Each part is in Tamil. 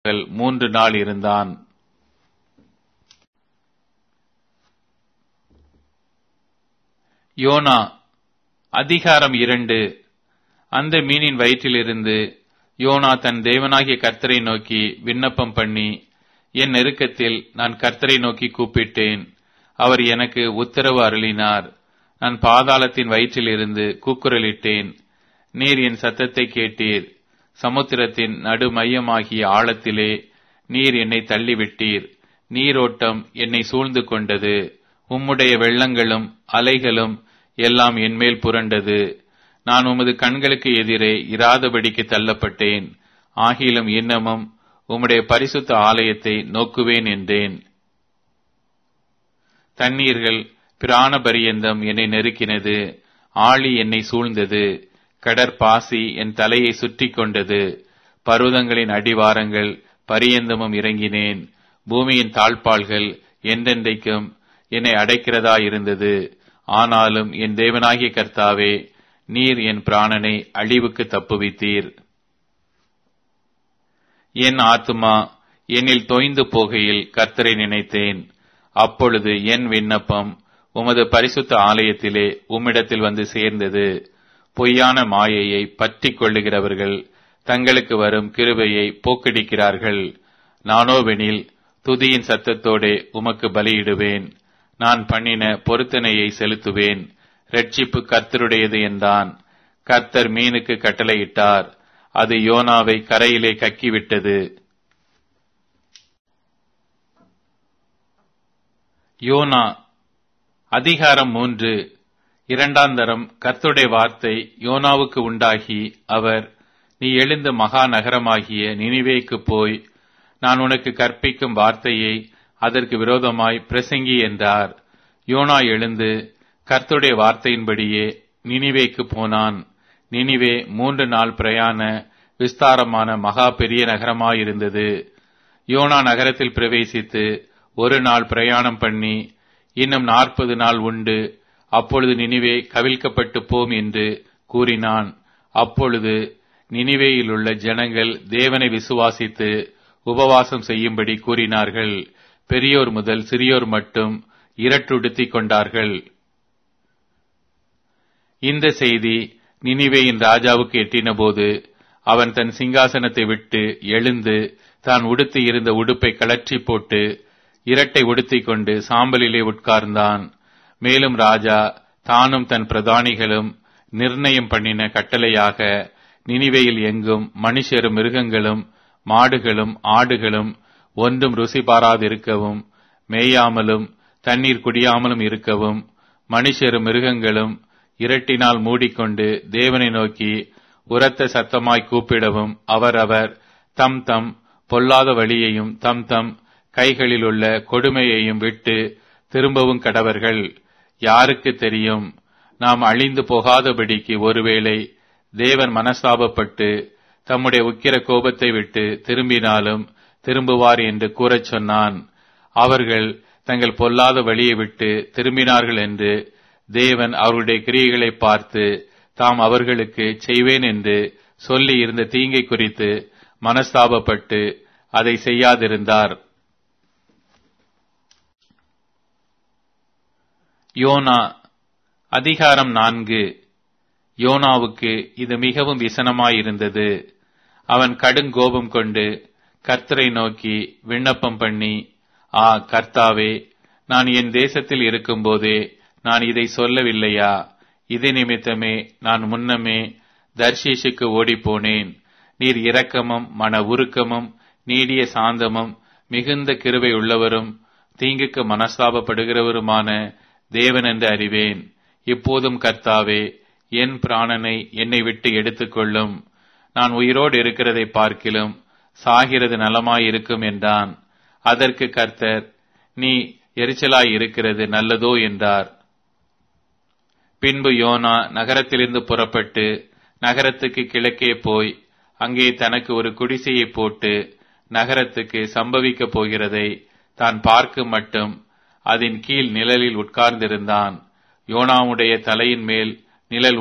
பகல் மூன்று நாள் இருந்தான் யோனா அதிகாரம் இரண்டு அந்த மீனின் வயிற்றிலிருந்து யோனா தன் தேவனாகிய கர்த்தரை நோக்கி விண்ணப்பம் பண்ணி என் நெருக்கத்தில் நான் கர்த்தரை நோக்கி கூப்பிட்டேன் அவர் எனக்கு உத்தரவு அருளினார் நான் பாதாளத்தின் வயிற்றிலிருந்து கூக்குரலிட்டேன் நீர் என் சத்தத்தை கேட்டீர் சமுத்திரத்தின் நடு மையமாகிய ஆழத்திலே நீர் என்னை தள்ளிவிட்டீர் நீரோட்டம் என்னை சூழ்ந்து கொண்டது உம்முடைய வெள்ளங்களும் அலைகளும் எல்லாம் என்மேல் புரண்டது நான் உமது கண்களுக்கு எதிரே இராதபடிக்கு தள்ளப்பட்டேன் ஆகிலும் இன்னமும் உம்முடைய பரிசுத்த ஆலயத்தை நோக்குவேன் என்றேன் தண்ணீர்கள் பிராண பரியந்தம் என்னை நெருக்கினது ஆழி என்னை சூழ்ந்தது கடற்பாசி என் தலையை சுற்றி கொண்டது பர்வதங்களின் அடிவாரங்கள் பரியந்தமும் இறங்கினேன் பூமியின் தாழ்பாள்கள் என்றென்றைக்கும் என்னை அடைக்கிறதா இருந்தது ஆனாலும் என் தேவனாகிய கர்த்தாவே நீர் என் பிராணனை அழிவுக்கு தப்புவித்தீர் என் ஆத்துமா என்னில் தொய்ந்து போகையில் கர்த்தரை நினைத்தேன் அப்பொழுது என் விண்ணப்பம் உமது பரிசுத்த ஆலயத்திலே உம்மிடத்தில் வந்து சேர்ந்தது பொய்யான மாயையை பற்றிக் கொள்ளுகிறவர்கள் தங்களுக்கு வரும் கிருபையை போக்கடிக்கிறார்கள் நானோவெனில் துதியின் சத்தத்தோடே உமக்கு பலியிடுவேன் நான் பண்ணின பொருத்தனையை செலுத்துவேன் ரட்சிப்பு கர்த்தருடையது என்றான் கர்த்தர் மீனுக்கு கட்டளையிட்டார் அது யோனாவை கரையிலே கக்கிவிட்டது யோனா அதிகாரம் மூன்று இரண்டாந்தரம் கர்த்தருடைய வார்த்தை யோனாவுக்கு உண்டாகி அவர் நீ எழுந்த மகா நகரமாகிய நினிவேக்கு போய் நான் உனக்கு கற்பிக்கும் வார்த்தையை அதற்கு விரோதமாய் பிரசங்கி என்றார் யோனா எழுந்து கர்த்தருடைய வார்த்தையின்படியே நினிவேக்கு போனான் நினிவே மூன்று நாள் பிரயாண விஸ்தாரமான மகா பெரிய நகரமாயிருந்தது யோனா நகரத்தில் பிரவேசித்து ஒரு நாள் பிரயாணம் பண்ணி இன்னும் நாற்பது நாள் உண்டு அப்பொழுது நினிவே கவிழ்க்கப்பட்டு போம் என்று கூறினான் அப்பொழுது நினிவேயிலுள்ள ஜனங்கள் தேவனை விசுவாசித்து உபவாசம் செய்யும்படி கூறினார்கள் பெரியோர் முதல் சிறியோர் மட்டும் இரட்டுடுத்திக் கொண்டார்கள் இந்த செய்தி நினிவேயின் ராஜாவுக்கு எட்டினபோது அவன் தன் சிங்காசனத்தை விட்டு எழுந்து தான் உடுத்தி இருந்த உடுப்பை கலற்றி போட்டு இரட்டை உடுத்திக் கொண்டு சாம்பலிலே உட்கார்ந்தான் மேலும் ராஜா தானும் தன் பிரதானிகளும் நிர்ணயம் பண்ணின கட்டளையாக நினிவையில் எங்கும் மனுஷரும் மிருகங்களும் மாடுகளும் ஆடுகளும் ஒன்றும் ருசி பாராதிருக்கவும் மேயாமலும் தண்ணீர் குடியாமலும் இருக்கவும் மனுஷரும் மிருகங்களும் இரட்டினால் மூடிக்கொண்டு தேவனை நோக்கி உரத்த சத்தமாய் கூப்பிடவும் அவரவர் தம் தம் பொல்லாத வழியையும் தம் தம் கைகளில் உள்ள கொடுமையையும் விட்டு திரும்பவும் கடவர்கள் யாருக்கு தெரியும் நாம் அழிந்து போகாதபடிக்கு ஒருவேளை தேவன் மனஸ்தாபப்பட்டு தம்முடைய உக்கிர கோபத்தை விட்டு திரும்பினாலும் திரும்புவார் என்று கூறச் சொன்னான் அவர்கள் தங்கள் பொல்லாத வழியை விட்டு திரும்பினார்கள் என்று தேவன் அவருடைய கிரியைகளை பார்த்து தாம் அவர்களுக்கு செய்வேன் என்று சொல்லி இருந்த தீங்கை குறித்து மனஸ்தாபப்பட்டு அதை செய்யாதிருந்தார் யோனா அதிகாரம் நான்கு யோனாவுக்கு இது மிகவும் விசனமாயிருந்தது அவன் கடுங்கோபம் கொண்டு கர்த்தரை நோக்கி விண்ணப்பம் பண்ணி ஆ கர்த்தாவே நான் என் தேசத்தில் இருக்கும்போதே நான் இதை சொல்லவில்லையா இது நிமித்தமே நான் முன்னமே தர்ஷீஷுக்கு ஓடிப்போனேன் நீர் இரக்கமும் மன உருக்கமும் நீடிய சாந்தமும் மிகுந்த கிருவை உள்ளவரும் தீங்குக்கு மனஸ்தாபப்படுகிறவருமான தேவன் என்று அறிவேன் இப்போதும் கர்த்தாவே என் பிராணனை என்னை விட்டு எடுத்துக்கொள்ளும் நான் உயிரோடு இருக்கிறதை பார்க்கிலும் சாகிறது நலமாயிருக்கும் என்றான் அதற்கு கர்த்தர் நீ எரிச்சலாய் இருக்கிறது நல்லதோ என்றார் பின்பு யோனா நகரத்திலிருந்து புறப்பட்டு நகரத்துக்கு கிழக்கே போய் அங்கே தனக்கு ஒரு குடிசையை போட்டு நகரத்துக்கு சம்பவிக்கப் போகிறதை தான் பார்க்கும் மட்டும் அதன் கீழ் நிழலில் உட்கார்ந்திருந்தான் யோனாவுடைய தலையின் மேல் நிழல்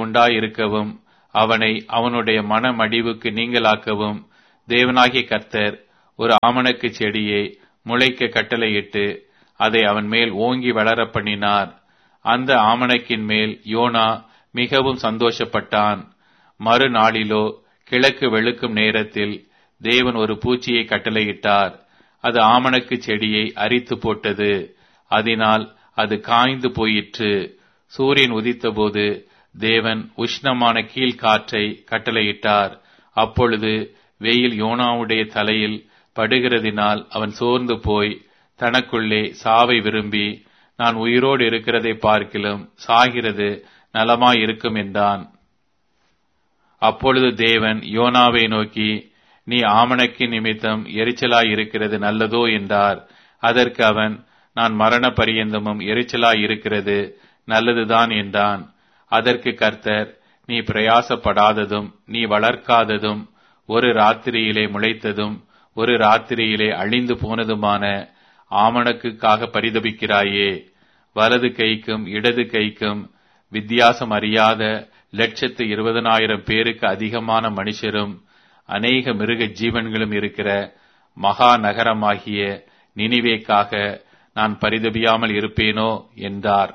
உண்டாயிருக்கவும் அவனை அவனுடைய மனமடிவுக்கு நீங்களாக்கவும் தேவனாகிய கர்த்தர் ஒரு ஆமணக்கு செடியை முளைக்க கட்டளையிட்டு அதை அவன் மேல் ஓங்கி வளர பண்ணினார் அந்த ஆமணக்கின் மேல் யோனா மிகவும் சந்தோஷப்பட்டான் மறுநாளிலோ கிழக்கு வெளுக்கும் நேரத்தில் தேவன் ஒரு பூச்சியை கட்டளையிட்டார் அது ஆமணக்கு செடியை அரித்து போட்டது அதனால் அது காய்ந்து போயிற்று சூரியன் உதித்தபோது தேவன் உஷ்ணமான கீழ்காற்றை கட்டளையிட்டார் அப்பொழுது வெயில் யோனாவுடைய தலையில் படுகிறதினால் அவன் சோர்ந்து போய் தனக்குள்ளே சாவை விரும்பி நான் உயிரோடு இருக்கிறதை பார்க்கிலும் சாகிறது நலமாயிருக்கும் என்றான் அப்பொழுது தேவன் யோனாவை நோக்கி நீ ஆமணக்கு நிமித்தம் எரிச்சலாய் இருக்கிறது நல்லதோ என்றார் அதற்கு அவன் நான் மரண பரியந்தமும் எரிச்சலாய் இருக்கிறது நல்லதுதான் என்றான் அதற்கு கர்த்தர் நீ பிரயாசப்படாததும் நீ வளர்க்காததும் ஒரு ராத்திரியிலே முளைத்ததும் ஒரு ராத்திரியிலே அழிந்து போனதுமான ஆமணக்குக்காக பரிதபிக்கிறாயே வலது கைக்கும் இடது கைக்கும் வித்தியாசம் அறியாத லட்சத்து இருபதனாயிரம் பேருக்கு அதிகமான மனுஷரும் அநேக மிருக ஜீவன்களும் இருக்கிற மகா நகரமாகிய நினிவேக்காக நான் பரிதபியாமல் இருப்பேனோ என்றார்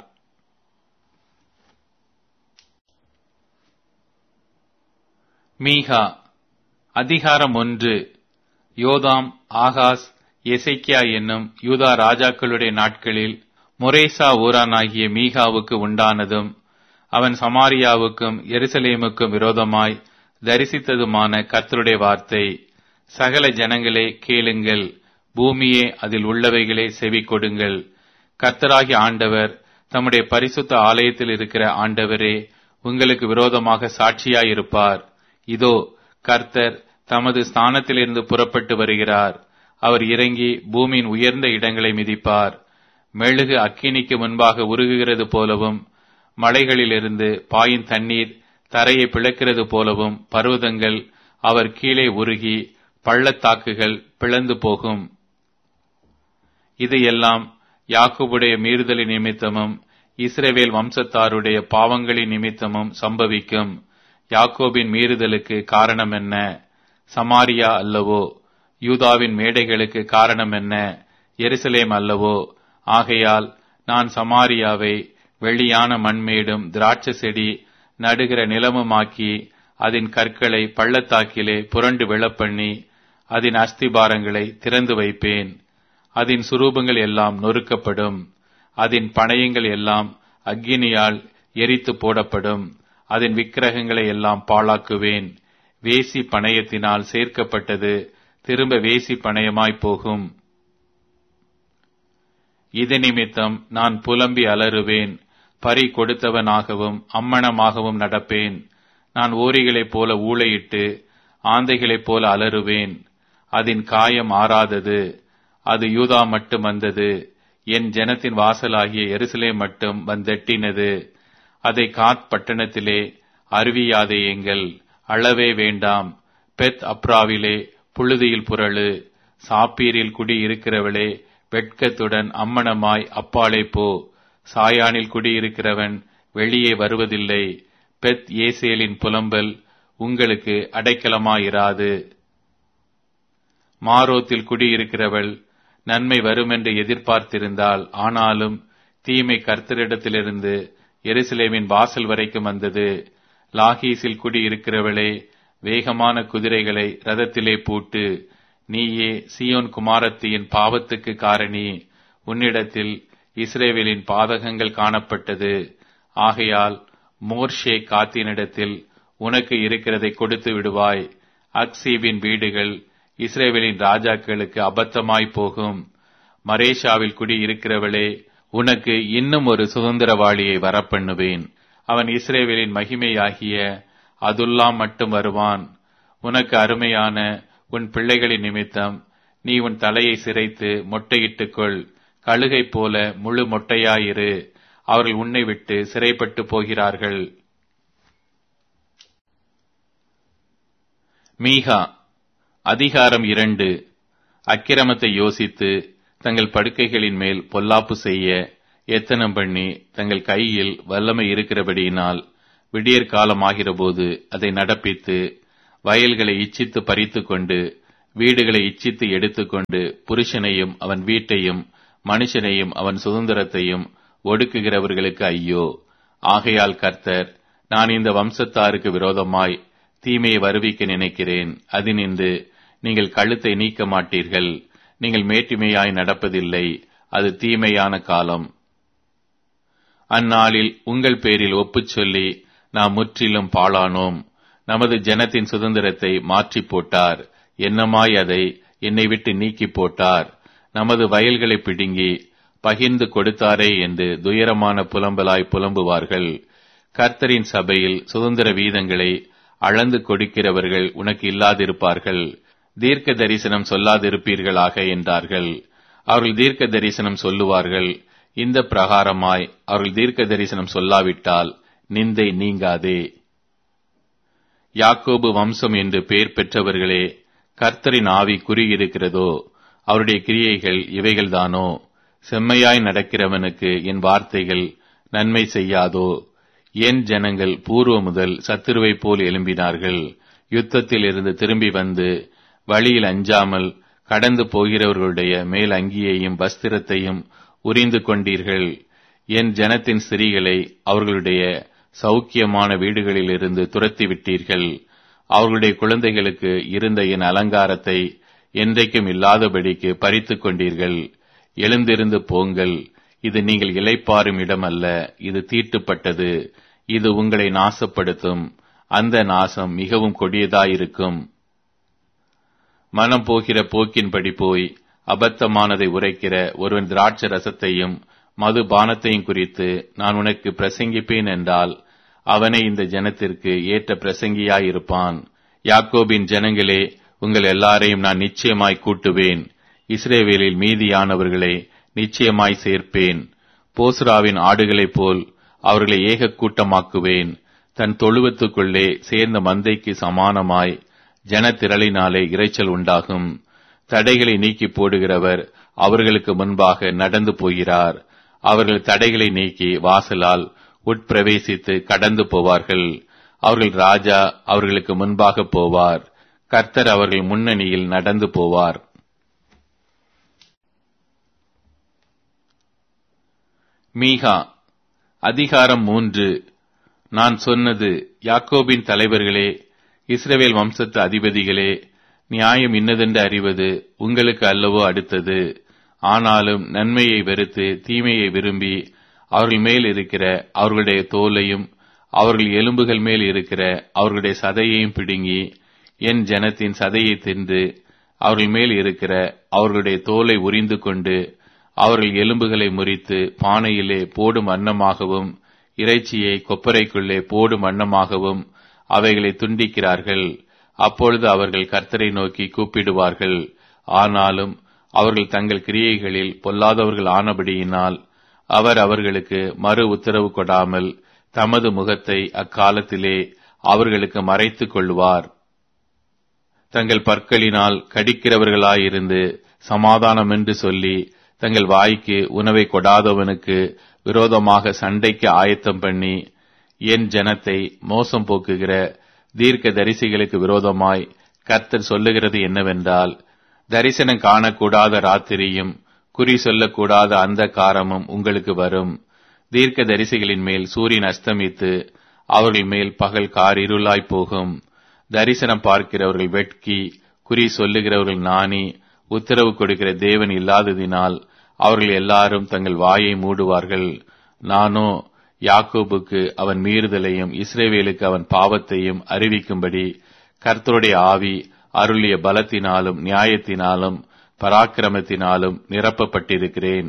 மீகா அதிகாரம் ஒன்று யோதாம் ஆகாஸ் எசைக்கியா என்னும் யூதா ராஜாக்களுடைய நாட்களில் மொரேசா ஊரானாகிய மீகாவுக்கு உண்டானதும் அவன் சமாரியாவுக்கும் எருசலேமுக்கும் விரோதமாய் தரிசித்ததுமான கர்த்தருடைய வார்த்தை சகல ஜனங்களே கேளுங்கள் பூமியே அதில் உள்ளவைகளே செவி கொடுங்கள் கர்த்தராகி ஆண்டவர் தம்முடைய பரிசுத்த ஆலயத்தில் இருக்கிற ஆண்டவரே உங்களுக்கு விரோதமாக சாட்சியாயிருப்பார் இதோ கர்த்தர் தமது ஸ்தானத்திலிருந்து புறப்பட்டு வருகிறார் அவர் இறங்கி பூமியின் உயர்ந்த இடங்களை மிதிப்பார் மெழுகு அக்கினிக்கு முன்பாக உருகுகிறது போலவும் மலைகளிலிருந்து பாயின் தண்ணீர் தரையை பிளக்கிறது போலவும் பர்வதங்கள் அவர் கீழே உருகி பள்ளத்தாக்குகள் பிளந்து போகும் இது எல்லாம் யாக்குபுடைய மீறுதலின் நிமித்தமும் இஸ்ரேவேல் வம்சத்தாருடைய பாவங்களின் நிமித்தமும் சம்பவிக்கும் யாக்கோபின் மீறுதலுக்கு காரணம் என்ன சமாரியா அல்லவோ யூதாவின் மேடைகளுக்கு காரணம் என்ன எருசலேம் அல்லவோ ஆகையால் நான் சமாரியாவை வெளியான மண்மேடும் திராட்சை செடி நடுகிற நிலமுமாக்கி அதன் கற்களை பள்ளத்தாக்கிலே புரண்டு விழப்பண்ணி அதன் அஸ்திபாரங்களை திறந்து வைப்பேன் அதன் சுரூபங்கள் எல்லாம் நொறுக்கப்படும் அதன் பணயங்கள் எல்லாம் அக்கினியால் எரித்து போடப்படும் அதன் விக்கிரகங்களை எல்லாம் பாழாக்குவேன் வேசி பணயத்தினால் சேர்க்கப்பட்டது திரும்ப வேசி பணயமாய் போகும் இது நிமித்தம் நான் புலம்பி அலறுவேன் பறி கொடுத்தவனாகவும் அம்மணமாகவும் நடப்பேன் நான் ஓரிகளைப் போல ஊளையிட்டு ஆந்தைகளைப் போல அலறுவேன் அதன் காயம் ஆறாதது அது யூதா மட்டும் வந்தது என் ஜனத்தின் வாசலாகிய எருசலே மட்டும் வந்தெட்டினது அதை காத் பட்டணத்திலே அருவியாதேயுங்கள் அளவே வேண்டாம் பெத் அப்ராவிலே புழுதியில் புரளு சாப்பீரில் குடி இருக்கிறவளே வெட்கத்துடன் அம்மணமாய் அப்பாலே போ சாயானில் குடியிருக்கிறவன் வெளியே வருவதில்லை பெத் ஏசேலின் புலம்பல் உங்களுக்கு அடைக்கலமாயிராது மாரோத்தில் குடியிருக்கிறவள் நன்மை வருமென்று எதிர்பார்த்திருந்தால் ஆனாலும் தீமை கர்த்தரிடத்திலிருந்து எருசலேமின் வாசல் வரைக்கும் வந்தது லாகீஸில் குடியிருக்கிறவளே வேகமான குதிரைகளை ரதத்திலே பூட்டு நீயே சியோன் குமாரத்தியின் பாவத்துக்கு காரணி உன்னிடத்தில் இஸ்ரேவேலின் பாதகங்கள் காணப்பட்டது ஆகையால் மோர்ஷே காத்தினிடத்தில் உனக்கு இருக்கிறதை கொடுத்து விடுவாய் அக்சீபின் வீடுகள் இஸ்ரேவேலின் ராஜாக்களுக்கு அபத்தமாய் போகும் மரேஷாவில் குடி இருக்கிறவளே உனக்கு இன்னும் ஒரு சுதந்திரவாளியை வரப்பண்ணுவேன் அவன் இஸ்ரேவேலின் மகிமையாகிய அதுல்லாம் மட்டும் வருவான் உனக்கு அருமையான உன் பிள்ளைகளின் நிமித்தம் நீ உன் தலையை சிரைத்து மொட்டையிட்டுக்கொள் கழுகை போல முழு மொட்டையாயிரு அவர்கள் உன்னை விட்டு சிறைப்பட்டு போகிறார்கள் மீகா அதிகாரம் இரண்டு அக்கிரமத்தை யோசித்து தங்கள் படுக்கைகளின் மேல் பொல்லாப்பு செய்ய எத்தனம் பண்ணி தங்கள் கையில் வல்லமை இருக்கிறபடியினால் விடியற் காலமாகிறபோது அதை நடப்பித்து வயல்களை இச்சித்து பறித்து கொண்டு வீடுகளை இச்சித்து எடுத்துக்கொண்டு புருஷனையும் அவன் வீட்டையும் மனுஷனையும் அவன் சுதந்திரத்தையும் ஒடுக்குகிறவர்களுக்கு ஐயோ ஆகையால் கர்த்தர் நான் இந்த வம்சத்தாருக்கு விரோதமாய் தீமையை வருவிக்க நினைக்கிறேன் அதினின்று நீங்கள் கழுத்தை நீக்க மாட்டீர்கள் நீங்கள் மேட்டிமையாய் நடப்பதில்லை அது தீமையான காலம் அந்நாளில் உங்கள் பேரில் ஒப்புச் சொல்லி நாம் முற்றிலும் பாழானோம் நமது ஜனத்தின் சுதந்திரத்தை மாற்றி போட்டார் என்னமாய் அதை என்னை விட்டு நீக்கி போட்டார் நமது வயல்களை பிடுங்கி பகிர்ந்து கொடுத்தாரே என்று துயரமான புலம்பலாய் புலம்புவார்கள் கர்த்தரின் சபையில் சுதந்திர வீதங்களை அளந்து கொடுக்கிறவர்கள் உனக்கு இல்லாதிருப்பார்கள் தீர்க்க தரிசனம் சொல்லாதிருப்பீர்களாக என்றார்கள் அவர்கள் தீர்க்க தரிசனம் சொல்லுவார்கள் இந்த பிரகாரமாய் அவர்கள் தீர்க்க தரிசனம் சொல்லாவிட்டால் நிந்தை நீங்காதே யாக்கோபு வம்சம் என்று பெயர் பெற்றவர்களே கர்த்தரின் ஆவி குறியிருக்கிறதோ அவருடைய கிரியைகள் இவைகள்தானோ செம்மையாய் நடக்கிறவனுக்கு என் வார்த்தைகள் நன்மை செய்யாதோ என் ஜனங்கள் பூர்வ முதல் சத்துருவைப் போல் எழும்பினார்கள் யுத்தத்தில் இருந்து திரும்பி வந்து வழியில் அஞ்சாமல் கடந்து போகிறவர்களுடைய மேல் அங்கியையும் வஸ்திரத்தையும் உரிந்து கொண்டீர்கள் என் ஜனத்தின் ஸ்திரீகளை அவர்களுடைய சௌக்கியமான வீடுகளிலிருந்து துரத்தி விட்டீர்கள் அவர்களுடைய குழந்தைகளுக்கு இருந்த என் அலங்காரத்தை என்றைக்கும் இல்லாதபடிக்கு பறித்துக் கொண்டீர்கள் எழுந்திருந்து போங்கள் இது நீங்கள் இலைப்பாரும் இடம் அல்ல இது தீட்டுப்பட்டது இது உங்களை நாசப்படுத்தும் அந்த நாசம் மிகவும் கொடியதாயிருக்கும் மனம் போகிற போக்கின்படி போய் அபத்தமானதை உரைக்கிற ஒருவன் திராட்ச ரசத்தையும் மது பானத்தையும் குறித்து நான் உனக்கு பிரசங்கிப்பேன் என்றால் அவனை இந்த ஜனத்திற்கு ஏற்ற பிரசங்கியாயிருப்பான் யாக்கோபின் ஜனங்களே உங்கள் எல்லாரையும் நான் நிச்சயமாய் கூட்டுவேன் இஸ்ரேவேலில் மீதியானவர்களை நிச்சயமாய் சேர்ப்பேன் போஸ்ராவின் ஆடுகளைப் போல் அவர்களை ஏக கூட்டமாக்குவேன் தன் தொழுவத்துக்குள்ளே சேர்ந்த மந்தைக்கு சமானமாய் ஜனத்திரளினாலே இரைச்சல் உண்டாகும் தடைகளை நீக்கி போடுகிறவர் அவர்களுக்கு முன்பாக நடந்து போகிறார் அவர்கள் தடைகளை நீக்கி வாசலால் உட்பிரவேசித்து கடந்து போவார்கள் அவர்கள் ராஜா அவர்களுக்கு முன்பாக போவார் கர்த்தர் அவர்கள் முன்னணியில் நடந்து போவார் மீகா அதிகாரம் மூன்று நான் சொன்னது யாக்கோபின் தலைவர்களே இஸ்ரவேல் வம்சத்து அதிபதிகளே நியாயம் இன்னதென்று அறிவது உங்களுக்கு அல்லவோ அடுத்தது ஆனாலும் நன்மையை வெறுத்து தீமையை விரும்பி அவர்கள் மேல் இருக்கிற அவர்களுடைய தோலையும் அவர்கள் எலும்புகள் மேல் இருக்கிற அவர்களுடைய சதையையும் பிடுங்கி என் ஜனத்தின் சதையை தின்று அவர்கள் மேல் இருக்கிற அவர்களுடைய தோலை உரிந்து கொண்டு அவர்கள் எலும்புகளை முறித்து பானையிலே போடும் அன்னமாகவும் இறைச்சியை கொப்பரைக்குள்ளே போடும் அன்னமாகவும் அவைகளை துண்டிக்கிறார்கள் அப்பொழுது அவர்கள் கர்த்தரை நோக்கி கூப்பிடுவார்கள் ஆனாலும் அவர்கள் தங்கள் கிரியைகளில் பொல்லாதவர்கள் ஆனபடியினால் அவர் அவர்களுக்கு மறு உத்தரவு கொடாமல் தமது முகத்தை அக்காலத்திலே அவர்களுக்கு மறைத்துக் கொள்வார் தங்கள் பற்களினால் கடிக்கிறவர்களாயிருந்து சமாதானம் என்று சொல்லி தங்கள் வாய்க்கு உணவை கொடாதவனுக்கு விரோதமாக சண்டைக்கு ஆயத்தம் பண்ணி என் ஜனத்தை மோசம் போக்குகிற தீர்க்க தரிசிகளுக்கு விரோதமாய் கர்த்தர் சொல்லுகிறது என்னவென்றால் தரிசனம் காணக்கூடாத ராத்திரியும் குறி சொல்லக்கூடாத அந்த காரமும் உங்களுக்கு வரும் தீர்க்க தரிசிகளின் மேல் சூரியன் அஸ்தமித்து அவர்கள் மேல் பகல் கார் இருளாய் போகும் தரிசனம் பார்க்கிறவர்கள் வெட்கி குறி சொல்லுகிறவர்கள் நாணி உத்தரவு கொடுக்கிற தேவன் இல்லாததினால் அவர்கள் எல்லாரும் தங்கள் வாயை மூடுவார்கள் நானோ யாக்கோபுக்கு அவன் மீறுதலையும் இஸ்ரேவேலுக்கு அவன் பாவத்தையும் அறிவிக்கும்படி கர்த்தருடைய ஆவி அருளிய பலத்தினாலும் நியாயத்தினாலும் பராக்கிரமத்தினாலும் நிரப்பப்பட்டிருக்கிறேன்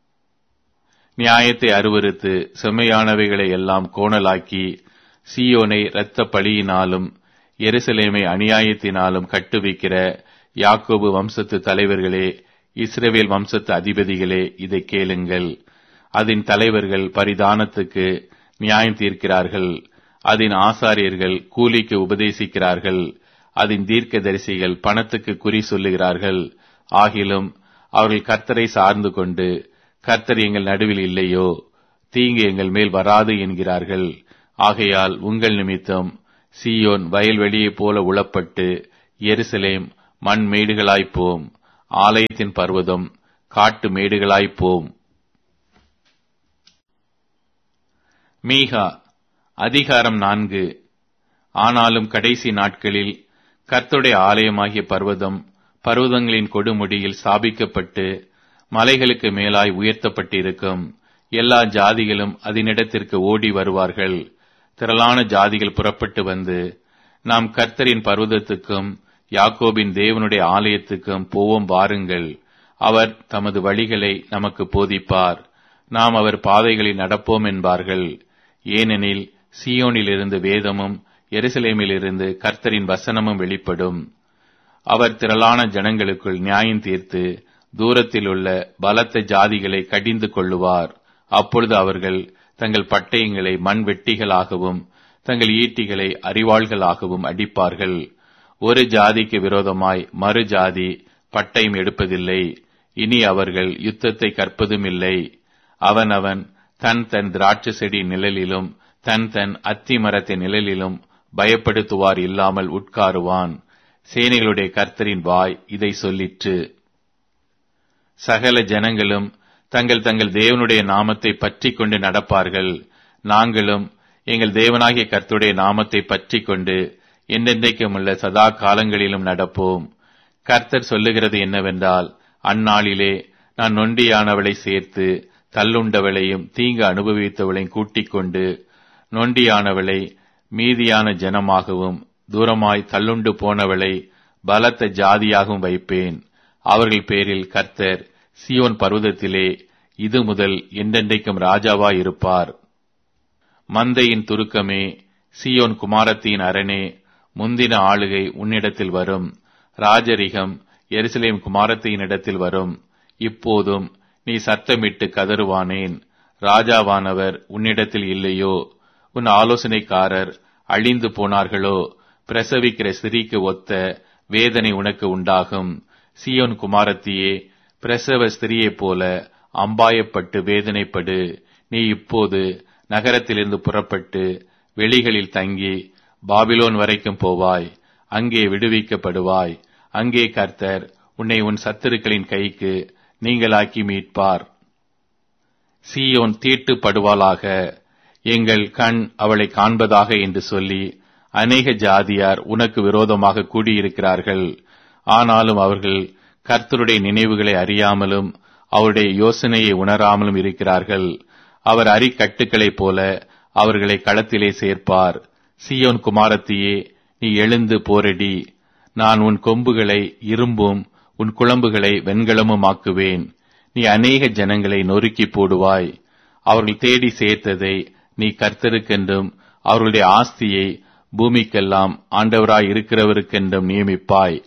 நியாயத்தை அருவறுத்து செம்மையானவைகளை எல்லாம் கோணலாக்கி சீயோனை இரத்த பழியினாலும் எருசலேமை அநியாயத்தினாலும் கட்டுவிக்கிற யாக்கோபு வம்சத்து தலைவர்களே இஸ்ரவேல் வம்சத்து அதிபதிகளே இதை கேளுங்கள் அதன் தலைவர்கள் பரிதானத்துக்கு நியாயம் தீர்க்கிறார்கள் அதன் ஆசாரியர்கள் கூலிக்கு உபதேசிக்கிறார்கள் அதன் தீர்க்கதரிசிகள் பணத்துக்கு குறி சொல்லுகிறார்கள் ஆகிலும் அவர்கள் கர்த்தரை சார்ந்து கொண்டு கர்த்தர் எங்கள் நடுவில் இல்லையோ தீங்கு எங்கள் மேல் வராது என்கிறார்கள் ஆகையால் உங்கள் நிமித்தம் சீயோன் வயல்வெளியைப் போல உளப்பட்டு எருசலேம் மண் மேடுகளாய்ப்போம் ஆலயத்தின் பர்வதம் காட்டு மேடுகளாய்ப்போம் மீகா அதிகாரம் நான்கு ஆனாலும் கடைசி நாட்களில் கர்த்தருடைய ஆலயமாகிய பர்வதம் பர்வதங்களின் கொடுமுடியில் ஸ்தாபிக்கப்பட்டு மலைகளுக்கு மேலாய் உயர்த்தப்பட்டிருக்கும் எல்லா ஜாதிகளும் அதனிடத்திற்கு ஓடி வருவார்கள் திரளான ஜாதிகள் புறப்பட்டு வந்து நாம் கர்த்தரின் பர்வதத்துக்கும் யாக்கோபின் தேவனுடைய ஆலயத்துக்கும் போவோம் வாருங்கள் அவர் தமது வழிகளை நமக்கு போதிப்பார் நாம் அவர் பாதைகளில் நடப்போம் என்பார்கள் ஏனெனில் சியோனிலிருந்து வேதமும் எருசலேமிலிருந்து கர்த்தரின் வசனமும் வெளிப்படும் அவர் திரளான ஜனங்களுக்குள் நியாயம் தீர்த்து தூரத்தில் உள்ள பலத்த ஜாதிகளை கடிந்து கொள்ளுவார் அப்பொழுது அவர்கள் தங்கள் பட்டயங்களை மண் வெட்டிகளாகவும் தங்கள் ஈட்டிகளை அறிவாள்களாகவும் அடிப்பார்கள் ஒரு ஜாதிக்கு விரோதமாய் மறு ஜாதி பட்டயம் எடுப்பதில்லை இனி அவர்கள் யுத்தத்தை கற்பதும் இல்லை அவனவன் தன் தன் திராட்சை செடி நிழலிலும் தன் தன் அத்தி மரத்தின் நிழலிலும் பயப்படுத்துவார் இல்லாமல் உட்காருவான் சேனைகளுடைய கர்த்தரின் வாய் இதை சொல்லிற்று சகல ஜனங்களும் தங்கள் தங்கள் தேவனுடைய நாமத்தை பற்றி கொண்டு நடப்பார்கள் நாங்களும் எங்கள் தேவனாகிய கர்த்தருடைய நாமத்தை பற்றி கொண்டு என்றென்றைக்கும் உள்ள சதா காலங்களிலும் நடப்போம் கர்த்தர் சொல்லுகிறது என்னவென்றால் அந்நாளிலே நான் நொண்டியானவளை சேர்த்து தள்ளுண்டவளையும் தீங்கு அனுபவித்தவளையும் கூட்டிக் கொண்டு நொண்டியானவளை மீதியான ஜனமாகவும் தூரமாய் தள்ளுண்டு போனவளை பலத்த ஜாதியாகவும் வைப்பேன் அவர்கள் பேரில் கர்த்தர் சியோன் பர்வதத்திலே இது முதல் என்றென்றைக்கும் ராஜாவாய் இருப்பார் மந்தையின் துருக்கமே சியோன் குமாரத்தின் அரணே முந்தின ஆளுகை உன்னிடத்தில் வரும் ராஜரிகம் எருசலேம் குமாரத்தின் இடத்தில் வரும் இப்போதும் நீ சத்தமிட்டு கதறுவானேன் ராஜாவானவர் உன்னிடத்தில் இல்லையோ உன் ஆலோசனைக்காரர் அழிந்து போனார்களோ பிரசவிக்கிற ஸ்திரீக்கு ஒத்த வேதனை உனக்கு உண்டாகும் சியோன் குமாரத்தியே பிரசவ ஸ்திரியைப் போல அம்பாயப்பட்டு வேதனைப்படு நீ இப்போது நகரத்திலிருந்து புறப்பட்டு வெளிகளில் தங்கி பாபிலோன் வரைக்கும் போவாய் அங்கே விடுவிக்கப்படுவாய் அங்கே கர்த்தர் உன்னை உன் சத்துருக்களின் கைக்கு நீங்களாக்கி மீட்பார் சீயோன் தீட்டுப்படுவாளாக எங்கள் கண் அவளை காண்பதாக என்று சொல்லி அநேக ஜாதியார் உனக்கு விரோதமாக கூடியிருக்கிறார்கள் ஆனாலும் அவர்கள் கர்த்தருடைய நினைவுகளை அறியாமலும் அவருடைய யோசனையை உணராமலும் இருக்கிறார்கள் அவர் அரிக்கட்டுகளைப் போல அவர்களை களத்திலே சேர்ப்பார் சியோன் குமாரத்தியே நீ எழுந்து போரடி நான் உன் கொம்புகளை இரும்பும் உன் குழம்புகளை வெண்கலமும் ஆக்குவேன் நீ அநேக ஜனங்களை நொறுக்கி போடுவாய் அவர்கள் தேடி சேர்த்ததை நீ கர்த்தருக்கென்றும் அவர்களுடைய ஆஸ்தியை பூமிக்கெல்லாம் ஆண்டவராய் இருக்கிறவருக்கென்றும் நியமிப்பாய்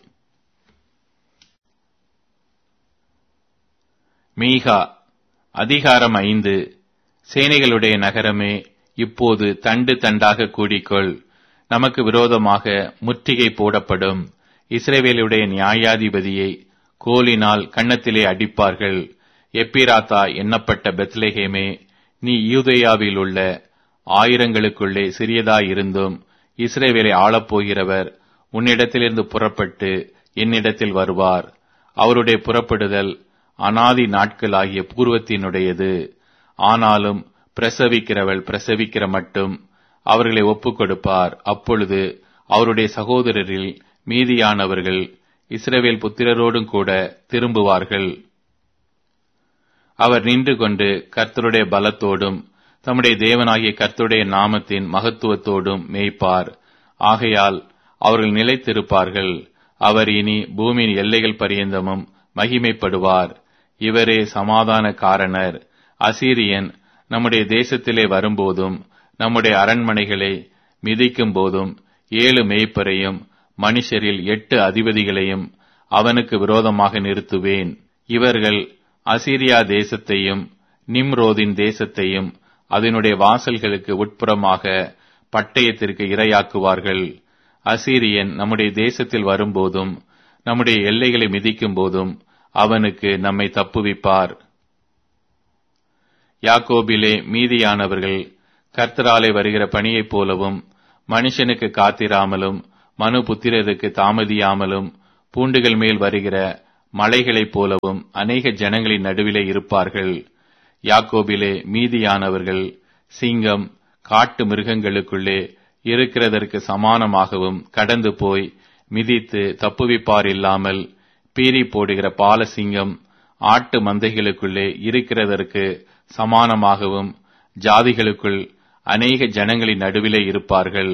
மீகா அதிகாரம் ஐந்து சேனைகளுடைய நகரமே இப்போது தண்டு தண்டாக கூடிக்கொள் நமக்கு விரோதமாக முற்றுகை போடப்படும் இஸ்ரேவேலுடைய நியாயாதிபதியை கோலினால் கன்னத்திலே அடிப்பார்கள் எப்பிராத்தா எண்ணப்பட்ட பெத்லேஹேமே நீ யூதேயாவில் உள்ள ஆயிரங்களுக்குள்ளே சிறியதாயிருந்தும் இஸ்ரேவேலை ஆளப்போகிறவர் உன்னிடத்திலிருந்து புறப்பட்டு என்னிடத்தில் வருவார் அவருடைய புறப்படுதல் அனாதி நாட்களாகிய பூர்வத்தினுடையது ஆனாலும் பிரசவிக்கிறவள் பிரசவிக்கிற மட்டும் அவர்களை ஒப்புக் கொடுப்பார் அப்பொழுது அவருடைய சகோதரரில் மீதியானவர்கள் இஸ்ரவேல் புத்திரரோடும் கூட திரும்புவார்கள் அவர் நின்று கொண்டு கர்த்தருடைய பலத்தோடும் தம்முடைய தேவனாகிய கர்த்தருடைய நாமத்தின் மகத்துவத்தோடும் மேய்ப்பார் ஆகையால் அவர்கள் நிலைத்திருப்பார்கள் அவர் இனி பூமியின் எல்லைகள் பரியந்தமும் மகிமைப்படுவார் இவரே சமாதான காரணர் அசீரியன் நம்முடைய தேசத்திலே வரும்போதும் நம்முடைய அரண்மனைகளை மிதிக்கும் போதும் ஏழு மேய்ப்பரையும் மனுஷரில் எட்டு அதிபதிகளையும் அவனுக்கு விரோதமாக நிறுத்துவேன் இவர்கள் அசீரியா தேசத்தையும் நிம்ரோதின் தேசத்தையும் அதனுடைய வாசல்களுக்கு உட்புறமாக பட்டயத்திற்கு இரையாக்குவார்கள் அசீரியன் நம்முடைய தேசத்தில் வரும்போதும் நம்முடைய எல்லைகளை மிதிக்கும் போதும் அவனுக்கு நம்மை தப்புவிப்பார் யாக்கோபிலே மீதியானவர்கள் கர்த்தராலே வருகிற பணியைப் போலவும் மனுஷனுக்கு காத்திராமலும் மனு புத்திரருக்கு தாமதியாமலும் பூண்டுகள் மேல் வருகிற மலைகளைப் போலவும் அநேக ஜனங்களின் நடுவிலே இருப்பார்கள் யாக்கோபிலே மீதியானவர்கள் சிங்கம் காட்டு மிருகங்களுக்குள்ளே இருக்கிறதற்கு சமானமாகவும் கடந்து போய் மிதித்து தப்புவிப்பார் இல்லாமல் பீறி போடுகிற பாலசிங்கம் ஆட்டு மந்தைகளுக்குள்ளே இருக்கிறதற்கு சமானமாகவும் ஜாதிகளுக்குள் அநேக ஜனங்களின் நடுவிலே இருப்பார்கள்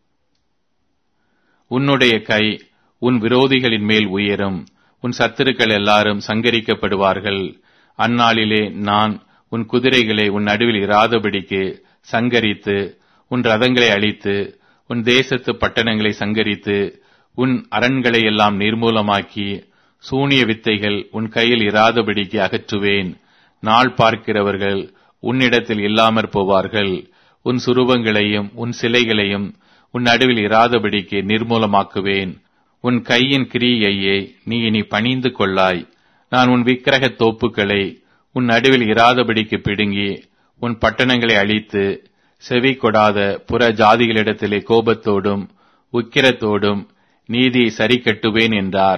உன்னுடைய கை உன் விரோதிகளின் மேல் உயரும் உன் சத்துருக்கள் எல்லாரும் சங்கரிக்கப்படுவார்கள் அந்நாளிலே நான் உன் குதிரைகளை உன் நடுவில் இராதபடிக்கு சங்கரித்து உன் ரதங்களை அழித்து உன் தேசத்து பட்டணங்களை சங்கரித்து உன் அரண்களை எல்லாம் நிர்மூலமாக்கி சூனிய வித்தைகள் உன் கையில் இராதபடிக்கு அகற்றுவேன் நாள் பார்க்கிறவர்கள் உன்னிடத்தில் இல்லாமற் போவார்கள் உன் சுரூபங்களையும் உன் சிலைகளையும் உன் நடுவில் இராதபடிக்கு நிர்மூலமாக்குவேன் உன் கையின் கிரியையே நீ இனி பணிந்து கொள்ளாய் நான் உன் விக்கிரக தோப்புக்களை உன் நடுவில் இராதபடிக்கு பிடுங்கி உன் பட்டணங்களை அழித்து செவி கொடாத புற ஜாதிகளிடத்திலே கோபத்தோடும் உக்கிரத்தோடும் நீதி சரி கட்டுவேன் என்றார்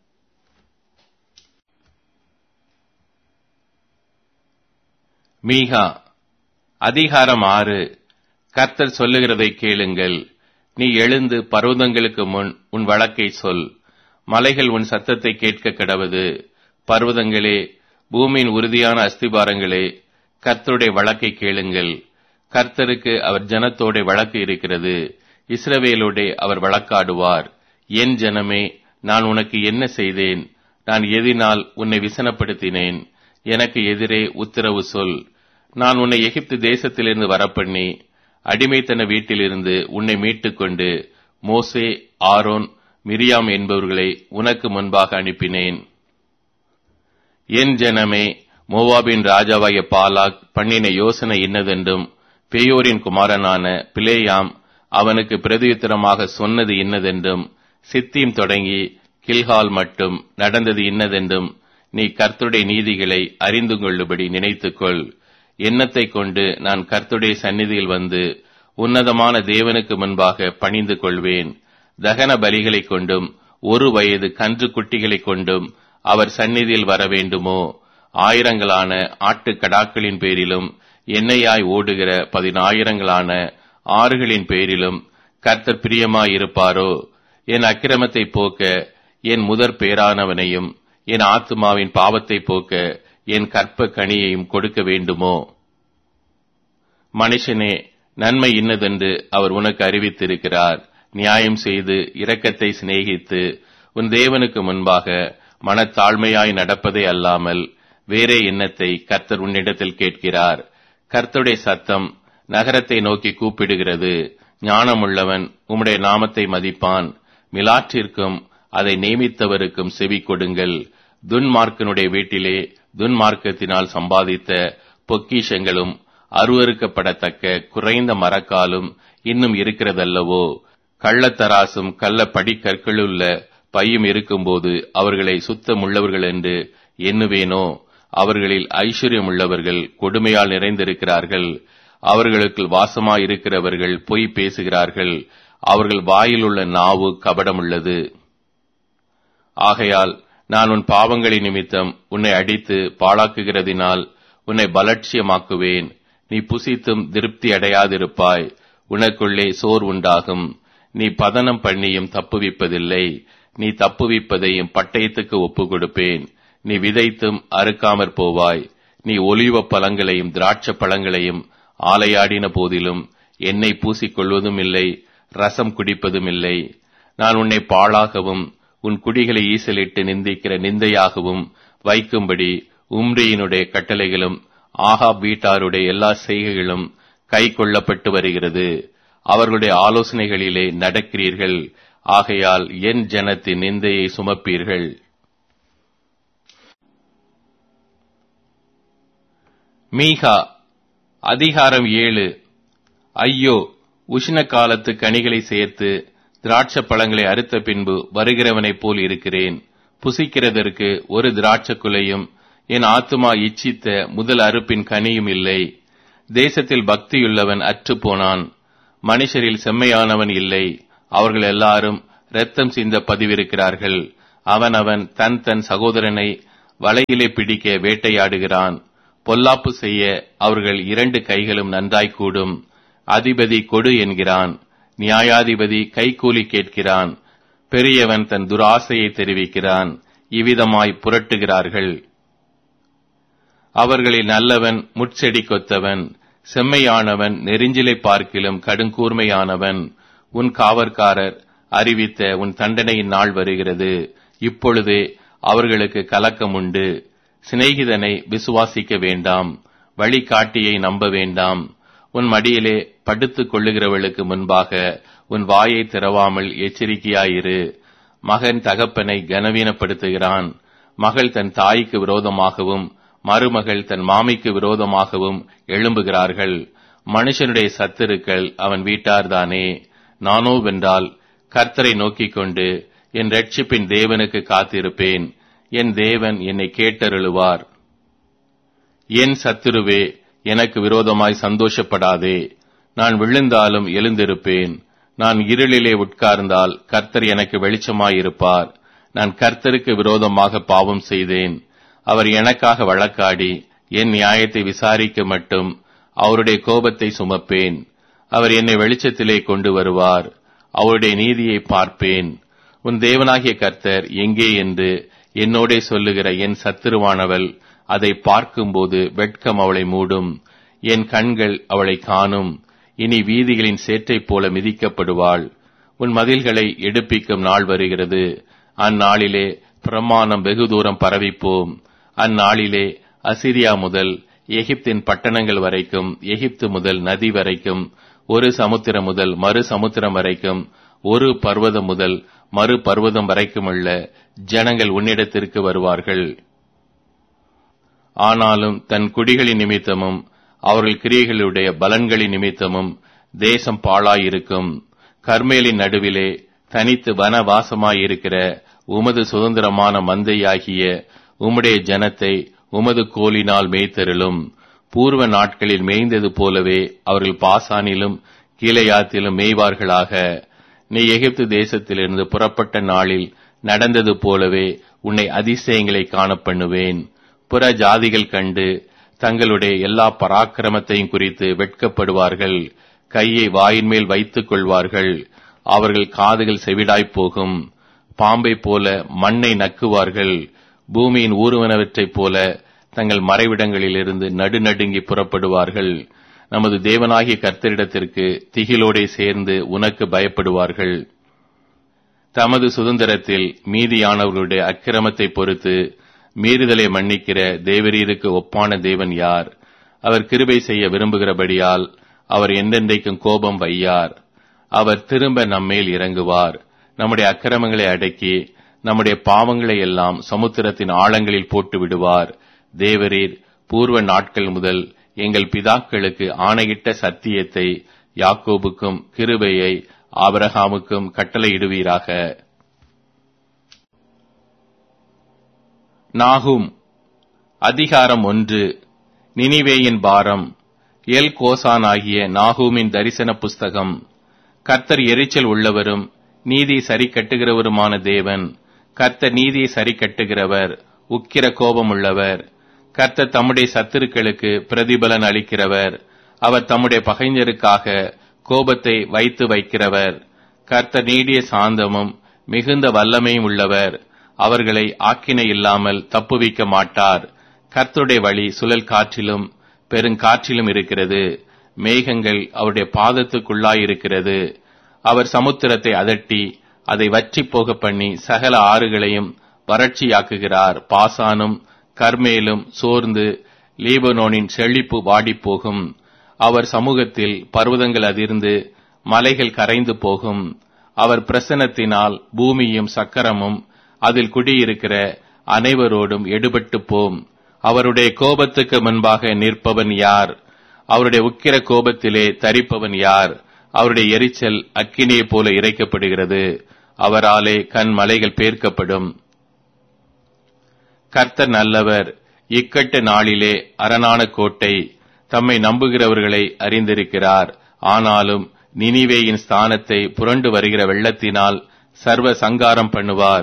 மீகா அதிகாரம் ஆறு கர்த்தர் சொல்லுகிறதை கேளுங்கள் நீ எழுந்து பர்வதங்களுக்கு முன் உன் வழக்கை சொல் மலைகள் உன் சத்தத்தை கேட்க கடவது பர்வதங்களே பூமியின் உறுதியான அஸ்திபாரங்களே கர்த்தருடைய வழக்கை கேளுங்கள் கர்த்தருக்கு அவர் ஜனத்தோட வழக்கு இருக்கிறது இஸ்ரவேலோடே அவர் வழக்காடுவார் என் ஜனமே நான் உனக்கு என்ன செய்தேன் நான் எதினால் உன்னை விசனப்படுத்தினேன் எனக்கு எதிரே உத்தரவு சொல் நான் உன்னை எகிப்து தேசத்திலிருந்து வரப்பண்ணி அடிமைத்தன வீட்டிலிருந்து உன்னை மீட்டுக்கொண்டு மோசே ஆரோன் மிரியாம் என்பவர்களை உனக்கு முன்பாக அனுப்பினேன் என் ஜனமே மோவாபின் ராஜாவாகிய பாலாக் பண்ணின யோசனை இன்னதென்றும் பேயோரின் குமாரனான பிளேயாம் அவனுக்கு பிரதியுத்தரமாக சொன்னது இன்னதென்றும் சித்தீம் தொடங்கி கில்ஹால் மட்டும் நடந்தது இன்னதென்றும் நீ கர்த்துடைய நீதிகளை அறிந்து கொள்ளுபடி நினைத்துக்கொள் எண்ணத்தை கொண்டு நான் கர்த்துடைய சந்நிதியில் வந்து உன்னதமான தேவனுக்கு முன்பாக பணிந்து கொள்வேன் தகன பலிகளைக் கொண்டும் ஒரு வயது கன்று குட்டிகளைக் கொண்டும் அவர் சந்நிதியில் வர வேண்டுமோ ஆயிரங்களான ஆட்டுக்கடாக்களின் பேரிலும் எண்ணெயாய் ஓடுகிற பதினாயிரங்களான ஆறுகளின் பேரிலும் கர்த்தர் பிரியமாயிருப்பாரோ என் அக்கிரமத்தை போக்க என் முதற் பேரானவனையும் என் ஆத்துமாவின் பாவத்தை போக்க என் கற்ப கனியையும் கொடுக்க வேண்டுமோ மனுஷனே நன்மை இன்னதென்று அவர் உனக்கு அறிவித்திருக்கிறார் நியாயம் செய்து இரக்கத்தை சிநேகித்து உன் தேவனுக்கு முன்பாக மனத்தாழ்மையாய் நடப்பதே அல்லாமல் வேறே எண்ணத்தை கர்த்தர் உன்னிடத்தில் கேட்கிறார் கர்த்தருடைய சத்தம் நகரத்தை நோக்கி கூப்பிடுகிறது ஞானமுள்ளவன் உம்முடைய நாமத்தை மதிப்பான் மிலாற்றிற்கும் அதை நியமித்தவருக்கும் செவி கொடுங்கள் துன்மார்க்கனுடைய வீட்டிலே துன்மார்க்கத்தினால் சம்பாதித்த பொக்கிஷங்களும் அருவறுக்கப்படத்தக்க குறைந்த மரக்காலும் இன்னும் இருக்கிறதல்லவோ கள்ளத்தராசும் கள்ள படிக்கற்களுள்ள பையும் இருக்கும்போது அவர்களை சுத்தமுள்ளவர்கள் என்று எண்ணுவேனோ அவர்களில் ஐஸ்வர்யம் உள்ளவர்கள் கொடுமையால் நிறைந்திருக்கிறார்கள் அவர்களுக்கு வாசமாயிருக்கிறவர்கள் பொய் பேசுகிறார்கள் அவர்கள் வாயிலுள்ள நாவு கபடமுள்ளது ஆகையால் நான் உன் பாவங்களின் நிமித்தம் உன்னை அடித்து பாழாக்குகிறதினால் உன்னை பலட்சியமாக்குவேன் நீ புசித்தும் திருப்தி அடையாதிருப்பாய் உனக்குள்ளே சோர் உண்டாகும் நீ பதனம் பண்ணியும் தப்புவிப்பதில்லை நீ தப்புவிப்பதையும் பட்டயத்துக்கு ஒப்புக் கொடுப்பேன் நீ விதைத்தும் அறுக்காமற் போவாய் நீ ஒலிவ பழங்களையும் திராட்ச பழங்களையும் ஆலையாடின போதிலும் எண்ணெய் பூசிக்கொள்வதும் இல்லை ரசம் குடிப்பதும் இல்லை நான் உன்னை பாழாகவும் உன் குடிகளை ஈசலிட்டு நிந்திக்கிற நிந்தையாகவும் வைக்கும்படி உம்ரியினுடைய கட்டளைகளும் ஆகாப் வீட்டாருடைய எல்லா செய்கைகளும் கை கொள்ளப்பட்டு வருகிறது அவர்களுடைய ஆலோசனைகளிலே நடக்கிறீர்கள் ஆகையால் என் ஜனத்தின் நிந்தையை சுமப்பீர்கள் மீகா அதிகாரம் ஏழு ஐயோ உஷ்ண காலத்து கனிகளை சேர்த்து திராட்சை பழங்களை அறுத்த பின்பு வருகிறவனைப் போல் இருக்கிறேன் புசிக்கிறதற்கு ஒரு திராட்சை குலையும் என் ஆத்துமா இச்சித்த முதல் அறுப்பின் கனியும் இல்லை தேசத்தில் பக்தியுள்ளவன் அற்று போனான் மனுஷரில் செம்மையானவன் இல்லை அவர்கள் எல்லாரும் இரத்தம் சிந்த பதிவிருக்கிறார்கள் அவனவன் தன் தன் சகோதரனை வலையிலே பிடிக்க வேட்டையாடுகிறான் பொல்லாப்பு செய்ய அவர்கள் இரண்டு கைகளும் நன்றாய் கூடும் அதிபதி கொடு என்கிறான் நியாயாதிபதி கைக்கூலி கேட்கிறான் பெரியவன் தன் துராசையை தெரிவிக்கிறான் இவ்விதமாய் புரட்டுகிறார்கள் அவர்களில் நல்லவன் முட்செடி கொத்தவன் செம்மையானவன் நெறிஞ்சிலை பார்க்கிலும் கடுங்கூர்மையானவன் உன் காவற்காரர் அறிவித்த உன் தண்டனையின் நாள் வருகிறது இப்பொழுதே அவர்களுக்கு கலக்கம் உண்டு சிநேகிதனை விசுவாசிக்க வேண்டாம் வழிகாட்டியை நம்ப வேண்டாம் உன் மடியிலே படுத்துக் கொள்ளுகிறவளுக்கு முன்பாக உன் வாயை திறவாமல் எச்சரிக்கையாயிரு மகன் தகப்பனை கனவீனப்படுத்துகிறான் மகள் தன் தாய்க்கு விரோதமாகவும் மருமகள் தன் மாமிக்கு விரோதமாகவும் எழும்புகிறார்கள் மனுஷனுடைய சத்துருக்கள் அவன் வீட்டார்தானே நானோ வென்றால் கர்த்தரை நோக்கிக் கொண்டு என் ரட்சிப்பின் தேவனுக்கு காத்திருப்பேன் என் தேவன் என்னை கேட்டருளுவார் என் சத்துருவே எனக்கு விரோதமாய் சந்தோஷப்படாதே நான் விழுந்தாலும் எழுந்திருப்பேன் நான் இருளிலே உட்கார்ந்தால் கர்த்தர் எனக்கு வெளிச்சமாயிருப்பார் நான் கர்த்தருக்கு விரோதமாக பாவம் செய்தேன் அவர் எனக்காக வழக்காடி என் நியாயத்தை விசாரிக்க மட்டும் அவருடைய கோபத்தை சுமப்பேன் அவர் என்னை வெளிச்சத்திலே கொண்டு வருவார் அவருடைய நீதியை பார்ப்பேன் உன் தேவனாகிய கர்த்தர் எங்கே என்று என்னோடே சொல்லுகிற என் சத்துருவானவள் அதை பார்க்கும்போது வெட்கம் அவளை மூடும் என் கண்கள் அவளை காணும் இனி வீதிகளின் சேற்றைப் போல மிதிக்கப்படுவாள் உன் மதில்களை எடுப்பிக்கும் நாள் வருகிறது அந்நாளிலே பிரமாணம் வெகு தூரம் பரவிப்போம் அந்நாளிலே அசிரியா முதல் எகிப்தின் பட்டணங்கள் வரைக்கும் எகிப்து முதல் நதி வரைக்கும் ஒரு சமுத்திரம் முதல் மறு சமுத்திரம் வரைக்கும் ஒரு பர்வதம் முதல் மறு பர்வதம் வரைக்குமுள்ள ஜனங்கள் உன்னிடத்திற்கு வருவார்கள் ஆனாலும் தன் குடிகளின் நிமித்தமும் அவர்கள் கிரியைகளுடைய பலன்களின் நிமித்தமும் தேசம் பாழாயிருக்கும் கர்மேலின் நடுவிலே தனித்து வனவாசமாயிருக்கிற உமது சுதந்திரமான மந்தையாகிய உம்முடைய ஜனத்தை உமது கோலினால் மேய்த்தருளும் பூர்வ நாட்களில் மேய்ந்தது போலவே அவர்கள் பாசானிலும் கீழையாத்திலும் மேய்வார்களாக நீ எகிப்து தேசத்திலிருந்து புறப்பட்ட நாளில் நடந்தது போலவே உன்னை அதிசயங்களை காணப்பண்ணுவேன் புற ஜாதிகள் கண்டு தங்களுடைய எல்லா பராக்கிரமத்தையும் குறித்து வெட்கப்படுவார்கள் கையை வாயின் மேல் வைத்துக் கொள்வார்கள் அவர்கள் காதுகள் செவிடாய்ப் போகும் பாம்பை போல மண்ணை நக்குவார்கள் பூமியின் ஊர்வனவற்றைப் போல தங்கள் மறைவிடங்களிலிருந்து நடுநடுங்கி புறப்படுவார்கள் நமது தேவனாகிய கர்த்தரிடத்திற்கு திகிலோடே சேர்ந்து உனக்கு பயப்படுவார்கள் தமது சுதந்திரத்தில் மீதியானவர்களுடைய அக்கிரமத்தை பொறுத்து மீறுதலை மன்னிக்கிற தேவரீருக்கு ஒப்பான தேவன் யார் அவர் கிருபை செய்ய விரும்புகிறபடியால் அவர் எந்தெந்தைக்கும் கோபம் வையார் அவர் திரும்ப நம்மேல் இறங்குவார் நம்முடைய அக்கிரமங்களை அடக்கி நம்முடைய பாவங்களை எல்லாம் சமுத்திரத்தின் ஆழங்களில் போட்டு விடுவார் தேவரீர் பூர்வ நாட்கள் முதல் எங்கள் பிதாக்களுக்கு ஆணையிட்ட சத்தியத்தை யாக்கோபுக்கும் கிருபையை ஆபரகாமுக்கும் கட்டளையிடுவீராக நாகும் அதிகாரம் ஒன்று நினிவேயின் பாரம் எல் கோசான் ஆகிய நாகூமின் தரிசன புஸ்தகம் கர்த்தர் எரிச்சல் உள்ளவரும் நீதி சரி கட்டுகிறவருமான தேவன் கர்த்தர் நீதியை சரி கட்டுகிறவர் உக்கிர கோபம் உள்ளவர் கர்த்தர் தம்முடைய சத்துருக்களுக்கு பிரதிபலன் அளிக்கிறவர் அவர் தம்முடைய பகைஞருக்காக கோபத்தை வைத்து வைக்கிறவர் கர்த்தர் நீடிய சாந்தமும் மிகுந்த வல்லமையும் உள்ளவர் அவர்களை ஆக்கினை இல்லாமல் தப்புவிக்க மாட்டார் கர்த்தருடைய வழி சுழல் காற்றிலும் பெருங்காற்றிலும் இருக்கிறது மேகங்கள் அவருடைய பாதத்துக்குள்ளாயிருக்கிறது அவர் சமுத்திரத்தை அதட்டி அதை வற்றி போக பண்ணி சகல ஆறுகளையும் வறட்சியாக்குகிறார் பாசானும் கர்மேலும் சோர்ந்து லீபனோனின் செழிப்பு வாடிப்போகும் அவர் சமூகத்தில் பர்வதங்கள் அதிர்ந்து மலைகள் கரைந்து போகும் அவர் பிரசனத்தினால் பூமியும் சக்கரமும் அதில் குடியிருக்கிற அனைவரோடும் எடுபட்டு போம் அவருடைய கோபத்துக்கு முன்பாக நிற்பவன் யார் அவருடைய உக்கிர கோபத்திலே தரிப்பவன் யார் அவருடைய எரிச்சல் அக்கினியைப் போல இறைக்கப்படுகிறது அவராலே கண் மலைகள் பேர்க்கப்படும் கர்த்தர் நல்லவர் இக்கட்டு நாளிலே அரணான கோட்டை தம்மை நம்புகிறவர்களை அறிந்திருக்கிறார் ஆனாலும் நினிவேயின் ஸ்தானத்தை புரண்டு வருகிற வெள்ளத்தினால் சர்வ சங்காரம் பண்ணுவார்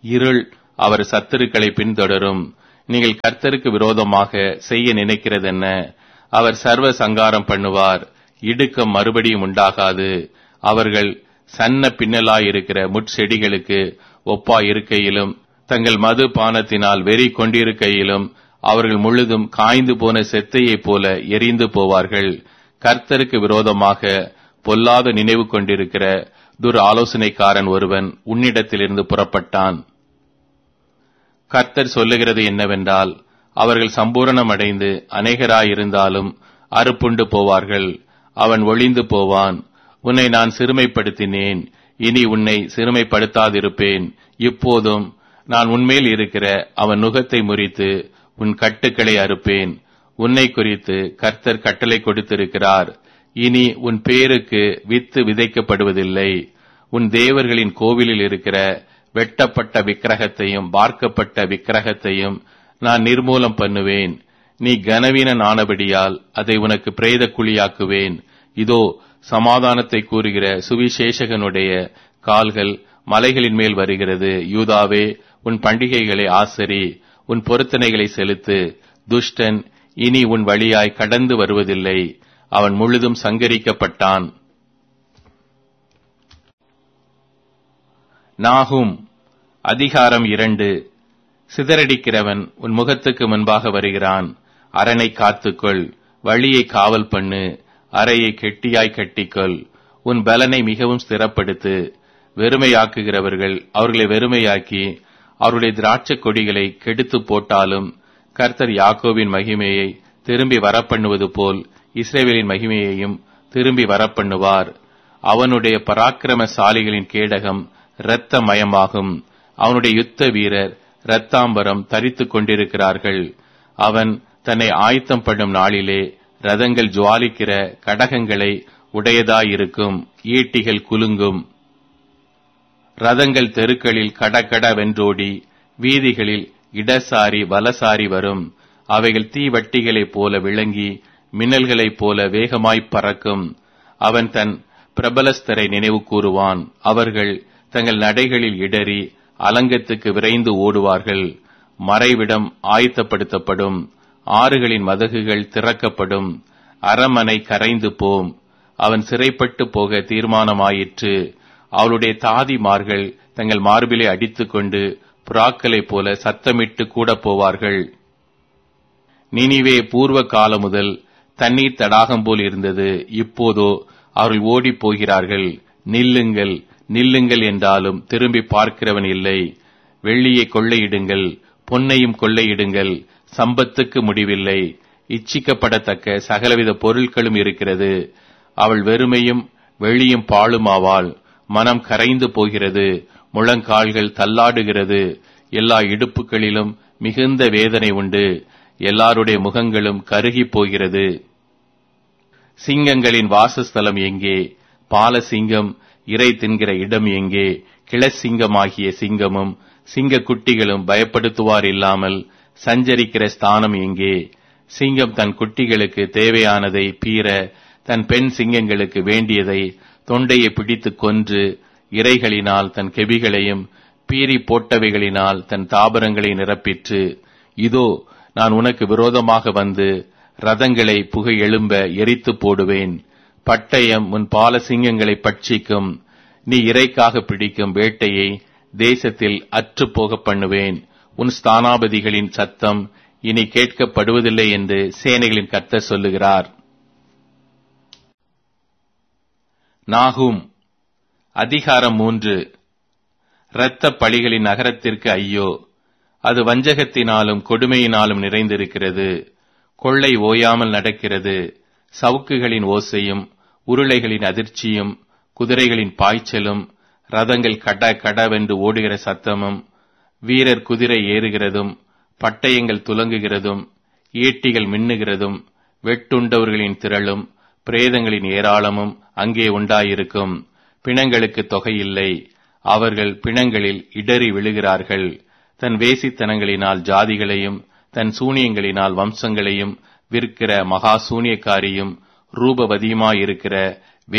இருள் அவர் சத்துருக்களை பின்தொடரும் நீங்கள் கர்த்தருக்கு விரோதமாக செய்ய நினைக்கிறதென்ன அவர் சர்வ சங்காரம் பண்ணுவார் இடுக்கம் மறுபடியும் உண்டாகாது அவர்கள் சன்ன பின்னலாயிருக்கிற முட்செடிகளுக்கு ஒப்பாயிருக்கையிலும் தங்கள் மது பானத்தினால் வெறி கொண்டிருக்கையிலும் அவர்கள் முழுதும் காய்ந்து போன செத்தையைப் போல எரிந்து போவார்கள் கர்த்தருக்கு விரோதமாக பொல்லாத நினைவு கொண்டிருக்கிற துர் ஆலோசனைக்காரன் ஒருவன் உன்னிடத்திலிருந்து புறப்பட்டான் கர்த்தர் சொல்லுகிறது என்னவென்றால் அவர்கள் சம்பூரணமடைந்து அநேகராயிருந்தாலும் அறுப்புண்டு போவார்கள் அவன் ஒளிந்து போவான் உன்னை நான் சிறுமைப்படுத்தினேன் இனி உன்னை சிறுமைப்படுத்தாதிருப்பேன் இப்போதும் நான் உன்மேல் இருக்கிற அவன் நுகத்தை முறித்து உன் கட்டுக்களை அறுப்பேன் உன்னை குறித்து கர்த்தர் கட்டளை கொடுத்திருக்கிறார் இனி உன் பேருக்கு வித்து விதைக்கப்படுவதில்லை உன் தேவர்களின் கோவிலில் இருக்கிற வெட்டப்பட்ட விக்கிரகத்தையும் பார்க்கப்பட்ட விக்கிரகத்தையும் நான் நிர்மூலம் பண்ணுவேன் நீ கனவீனன் ஆனபடியால் அதை உனக்கு பிரேத குழியாக்குவேன் இதோ சமாதானத்தை கூறுகிற சுவிசேஷகனுடைய கால்கள் மலைகளின் மேல் வருகிறது யூதாவே உன் பண்டிகைகளை ஆசரி உன் பொருத்தனைகளை செலுத்து துஷ்டன் இனி உன் வழியாய் கடந்து வருவதில்லை அவன் முழுதும் சங்கரிக்கப்பட்டான் நாகும் அதிகாரம் இரண்டு சிதறடிக்கிறவன் உன் முகத்துக்கு முன்பாக வருகிறான் அரணை காத்துக்கொள் வழியை காவல் பண்ணு அறையை கெட்டியாய் கட்டிக்கொள் உன் பலனை மிகவும் ஸ்திரப்படுத்து வெறுமையாக்குகிறவர்கள் அவர்களை வெறுமையாக்கி அவருடைய திராட்சைக் கொடிகளை கெடுத்து போட்டாலும் கர்த்தர் யாக்கோவின் மகிமையை திரும்பி வரப்பண்ணுவது போல் இஸ்ரேவேலின் மகிமையையும் திரும்பி வரப்பண்ணுவார் அவனுடைய பராக்கிரமசாலிகளின் கேடகம் இரத்த மயமாகும் அவனுடைய யுத்த வீரர் இரத்தாம்பரம் தரித்துக் கொண்டிருக்கிறார்கள் அவன் தன்னை ஆயத்தம் பண்ணும் நாளிலே ரதங்கள் ஜுவாலிக்கிற கடகங்களை உடையதாயிருக்கும் ஈட்டிகள் குலுங்கும் ரதங்கள் தெருக்களில் கடகட வென்றோடி வீதிகளில் இடசாரி வலசாரி வரும் அவைகள் தீவட்டிகளைப் போல விளங்கி மின்னல்களைப் போல வேகமாய்ப் பறக்கும் அவன் தன் பிரபலஸ்தரை நினைவு கூறுவான் அவர்கள் தங்கள் நடைகளில் இடறி அலங்கத்துக்கு விரைந்து ஓடுவார்கள் மறைவிடம் ஆயத்தப்படுத்தப்படும் ஆறுகளின் மதகுகள் திறக்கப்படும் அரமனை கரைந்து போம் அவன் சிறைப்பட்டு போக தீர்மானமாயிற்று அவளுடைய தாதிமார்கள் தங்கள் மார்பிலை அடித்துக்கொண்டு புறாக்களைப் போல சத்தமிட்டு கூட போவார்கள் நினிவே பூர்வ காலம் முதல் தண்ணீர் தடாகம் போல் இருந்தது இப்போதோ அவர்கள் ஓடிப் போகிறார்கள் நில்லுங்கள் நில்லுங்கள் என்றாலும் திரும்பி பார்க்கிறவன் இல்லை வெள்ளியை கொள்ளையிடுங்கள் பொன்னையும் கொள்ளையிடுங்கள் சம்பத்துக்கு முடிவில்லை இச்சிக்கப்படத்தக்க சகலவித பொருட்களும் இருக்கிறது அவள் வெறுமையும் வெளியும் பாழுமாவாள் மனம் கரைந்து போகிறது முழங்கால்கள் தள்ளாடுகிறது எல்லா இடுப்புகளிலும் மிகுந்த வேதனை உண்டு எல்லாருடைய முகங்களும் கருகிப் போகிறது சிங்கங்களின் வாசஸ்தலம் எங்கே பாலசிங்கம் இறை தின்கிற இடம் எங்கே கிளசிங்கமாகிய சிங்கமும் சிங்க குட்டிகளும் பயப்படுத்துவார் இல்லாமல் சஞ்சரிக்கிற ஸ்தானம் எங்கே சிங்கம் தன் குட்டிகளுக்கு தேவையானதை பீற தன் பெண் சிங்கங்களுக்கு வேண்டியதை தொண்டையை பிடித்துக் கொன்று இறைகளினால் தன் கெபிகளையும் பீறி போட்டவைகளினால் தன் தாபரங்களை நிரப்பிற்று இதோ நான் உனக்கு விரோதமாக வந்து ரதங்களை புகை எழும்ப எரித்து போடுவேன் பட்டயம் உன் பால சிங்கங்களை பட்சிக்கும் நீ இறைக்காக பிடிக்கும் வேட்டையை தேசத்தில் அற்று போக பண்ணுவேன் உன் ஸ்தானாபதிகளின் சத்தம் இனி கேட்கப்படுவதில்லை என்று சேனைகளின் கர்த்தர் சொல்லுகிறார் நாகும் அதிகாரம் மூன்று இரத்த பழிகளின் நகரத்திற்கு ஐயோ அது வஞ்சகத்தினாலும் கொடுமையினாலும் நிறைந்திருக்கிறது கொள்ளை ஓயாமல் நடக்கிறது சவுக்குகளின் ஓசையும் உருளைகளின் அதிர்ச்சியும் குதிரைகளின் பாய்ச்சலும் ரதங்கள் கட கடவென்று ஓடுகிற சத்தமும் வீரர் குதிரை ஏறுகிறதும் பட்டயங்கள் துலங்குகிறதும் ஈட்டிகள் மின்னுகிறதும் வெட்டுண்டவர்களின் திரளும் பிரேதங்களின் ஏராளமும் அங்கே உண்டாயிருக்கும் பிணங்களுக்கு தொகையில்லை அவர்கள் பிணங்களில் இடறி விழுகிறார்கள் தன் வேசித்தனங்களினால் ஜாதிகளையும் தன் சூனியங்களினால் வம்சங்களையும் விற்கிற மகா சூனியக்காரியும் ரூபவதியுமாயிருக்கிற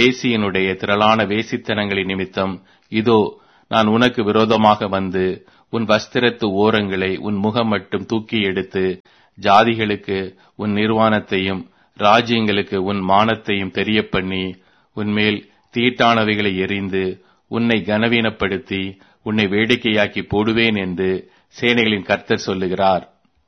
வேசியனுடைய திரளான வேசித்தனங்களின் நிமித்தம் இதோ நான் உனக்கு விரோதமாக வந்து உன் வஸ்திரத்து ஓரங்களை உன் முகம் மட்டும் தூக்கி எடுத்து ஜாதிகளுக்கு உன் நிர்வாணத்தையும் ராஜ்யங்களுக்கு உன் மானத்தையும் தெரியப்பண்ணி உன்மேல் தீட்டானவைகளை எரிந்து உன்னை கனவீனப்படுத்தி உன்னை வேடிக்கையாக்கி போடுவேன் என்று சேனைகளின் கர்த்தர் சொல்லுகிறார்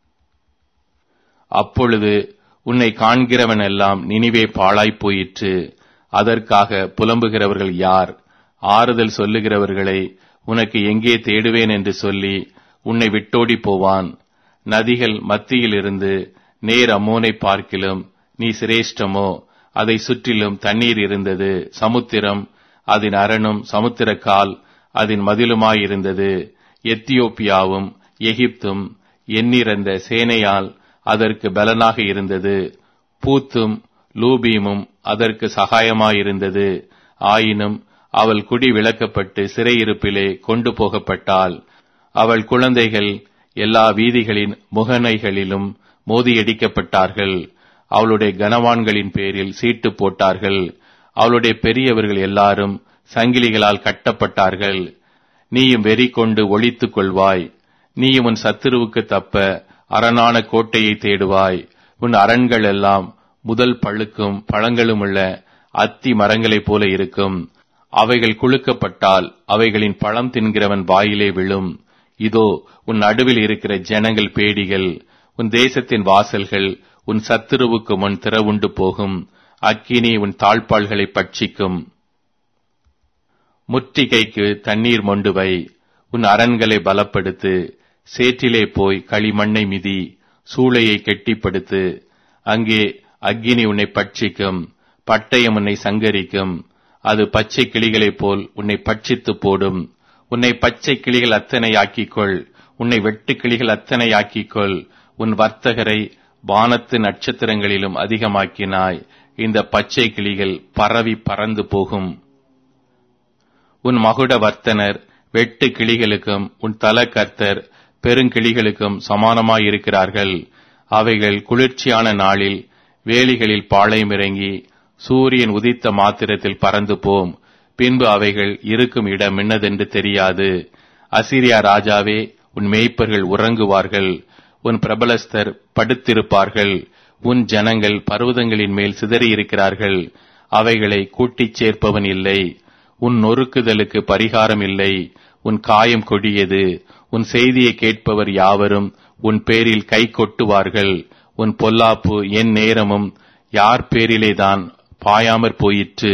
அப்பொழுது உன்னை காண்கிறவன் எல்லாம் நினிவே பாழாய்ப் போயிற்று அதற்காக புலம்புகிறவர்கள் யார் ஆறுதல் சொல்லுகிறவர்களை உனக்கு எங்கே தேடுவேன் என்று சொல்லி உன்னை விட்டோடி போவான் நதிகள் மத்தியிலிருந்து நேர் அம்மோனை பார்க்கிலும் நீ சிரேஷ்டமோ அதை சுற்றிலும் தண்ணீர் இருந்தது சமுத்திரம் அதன் அரணும் சமுத்திரக்கால் அதன் மதிலுமாயிருந்தது எத்தியோப்பியாவும் எகிப்தும் எண்ணிறந்த சேனையால் அதற்கு பலனாக இருந்தது பூத்தும் லூபீமும் அதற்கு சகாயமாயிருந்தது ஆயினும் அவள் குடி விளக்கப்பட்டு சிறையிருப்பிலே கொண்டு போகப்பட்டாள் அவள் குழந்தைகள் எல்லா வீதிகளின் முகனைகளிலும் மோதியடிக்கப்பட்டார்கள் அவளுடைய கனவான்களின் பேரில் சீட்டு போட்டார்கள் அவளுடைய பெரியவர்கள் எல்லாரும் சங்கிலிகளால் கட்டப்பட்டார்கள் நீயும் வெறி கொண்டு ஒழித்துக் கொள்வாய் நீயும் உன் சத்துருவுக்கு தப்ப அரணான கோட்டையை தேடுவாய் உன் அரண்கள் எல்லாம் முதல் பழுக்கும் பழங்களுமுள்ள அத்தி மரங்களைப் போல இருக்கும் அவைகள் குலுக்கப்பட்டால் அவைகளின் பழம் தின்கிறவன் வாயிலே விழும் இதோ உன் நடுவில் இருக்கிற ஜனங்கள் பேடிகள் உன் தேசத்தின் வாசல்கள் உன் சத்துருவுக்கு முன் திறவுண்டு போகும் அக்கினி உன் தாழ்பாள்களை பட்சிக்கும் முற்றிகைக்கு தண்ணீர் மொண்டு வை உன் அரண்களை பலப்படுத்து சேற்றிலே போய் களிமண்ணை மிதி சூளையை கெட்டிப்படுத்து அங்கே அக்கினி உன்னை பட்சிக்கும் பட்டயம் உன்னை சங்கரிக்கும் அது பச்சை கிளிகளைப் போல் உன்னை பட்சித்து போடும் உன்னை பச்சை கிளிகள் அத்தனை ஆக்கிக்கொள் உன்னை வெட்டு கிளிகள் அத்தனை ஆக்கிக்கொள் உன் வர்த்தகரை வானத்து நட்சத்திரங்களிலும் அதிகமாக்கினாய் இந்த பச்சை கிளிகள் பரவி பறந்து போகும் உன் மகுட வர்த்தனர் வெட்டு கிளிகளுக்கும் உன் தல கர்த்தர் பெருங்கிளிகளுக்கும் சமானமாயிருக்கிறார்கள் அவைகள் குளிர்ச்சியான நாளில் வேலிகளில் பாளையமிறங்கி சூரியன் உதித்த மாத்திரத்தில் பறந்து போம் பின்பு அவைகள் இருக்கும் இடம் என்னதென்று தெரியாது அசிரியா ராஜாவே உன் மேய்ப்பர்கள் உறங்குவார்கள் உன் பிரபலஸ்தர் படுத்திருப்பார்கள் உன் ஜனங்கள் பர்வதங்களின் மேல் சிதறியிருக்கிறார்கள் அவைகளை கூட்டிச் சேர்ப்பவன் இல்லை உன் நொறுக்குதலுக்கு பரிகாரம் இல்லை உன் காயம் கொடியது உன் செய்தியை கேட்பவர் யாவரும் உன் பேரில் கை கொட்டுவார்கள் உன் பொல்லாப்பு என் நேரமும் யார் பேரிலேதான் பாயாமற் போயிற்று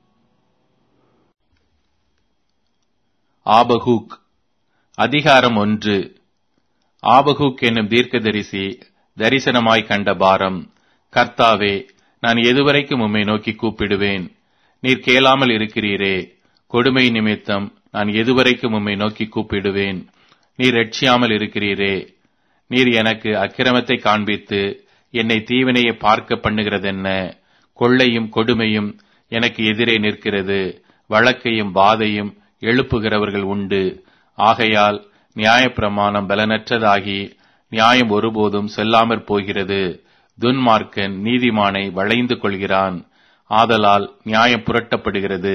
ஆபகூக் அதிகாரம் ஒன்று ஆபகூக் என்னும் தீர்க்கதரிசி தரிசனமாய் கண்ட பாரம் கர்த்தாவே நான் எதுவரைக்கும் உம்மை நோக்கி கூப்பிடுவேன் நீர் கேளாமல் இருக்கிறீரே கொடுமை நிமித்தம் நான் எதுவரைக்கும் உம்மை நோக்கி கூப்பிடுவேன் நீர் ரட்சியாமல் இருக்கிறீரே நீர் எனக்கு அக்கிரமத்தை காண்பித்து என்னை தீவினையை பார்க்க பண்ணுகிறதென்ன கொள்ளையும் கொடுமையும் எனக்கு எதிரே நிற்கிறது வழக்கையும் வாதையும் எழுப்புகிறவர்கள் உண்டு ஆகையால் நியாயப்பிரமாணம் பலனற்றதாகி நியாயம் ஒருபோதும் செல்லாமற் போகிறது துன்மார்க்கன் நீதிமானை வளைந்து கொள்கிறான் ஆதலால் நியாயம் புரட்டப்படுகிறது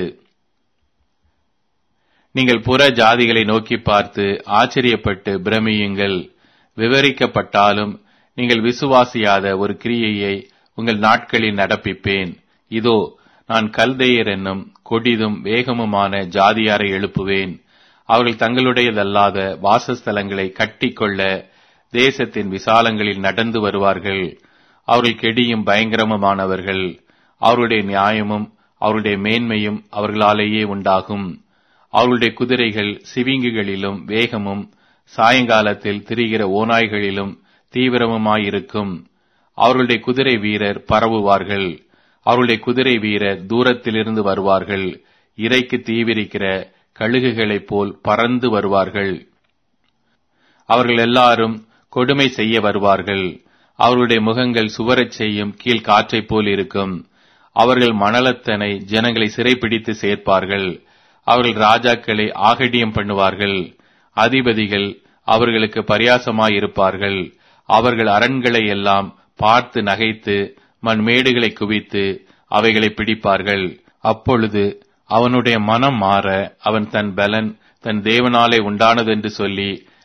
நீங்கள் புற ஜாதிகளை நோக்கி பார்த்து ஆச்சரியப்பட்டு பிரமியுங்கள் விவரிக்கப்பட்டாலும் நீங்கள் விசுவாசியாத ஒரு கிரியையை உங்கள் நாட்களில் நடப்பிப்பேன் இதோ நான் கல்தேயர் என்னும் கொடிதும் வேகமுமான ஜாதியாரை எழுப்புவேன் அவர்கள் தங்களுடையதல்லாத வாசஸ்தலங்களை கட்டிக்கொள்ள தேசத்தின் விசாலங்களில் நடந்து வருவார்கள் அவர்கள் கெடியும் பயங்கரமுமானவர்கள் அவருடைய நியாயமும் அவருடைய மேன்மையும் அவர்களாலேயே உண்டாகும் அவர்களுடைய குதிரைகள் சிவிங்குகளிலும் வேகமும் சாயங்காலத்தில் திரிகிற ஓநாய்களிலும் தீவிரமுமாயிருக்கும் அவர்களுடைய குதிரை வீரர் பரவுவார்கள் அவருடைய குதிரை வீரர் தூரத்திலிருந்து வருவார்கள் இறைக்கு தீவிரிக்கிற கழுகுகளைப் போல் பறந்து வருவார்கள் அவர்கள் எல்லாரும் கொடுமை செய்ய வருவார்கள் அவர்களுடைய முகங்கள் சுவரச் செய்யும் கீழ் காற்றைப் போல் இருக்கும் அவர்கள் மணலத்தனை ஜனங்களை சிறைப்பிடித்து சேர்ப்பார்கள் அவர்கள் ராஜாக்களை ஆகடியம் பண்ணுவார்கள் அதிபதிகள் அவர்களுக்கு பரியாசமாயிருப்பார்கள் அவர்கள் அரண்களை எல்லாம் பார்த்து நகைத்து மண்மேடுகளை குவித்து அவைகளை பிடிப்பார்கள் அப்பொழுது அவனுடைய மனம் மாற அவன் தன் பலன் தன் தேவனாலே உண்டானதென்று சொல்லி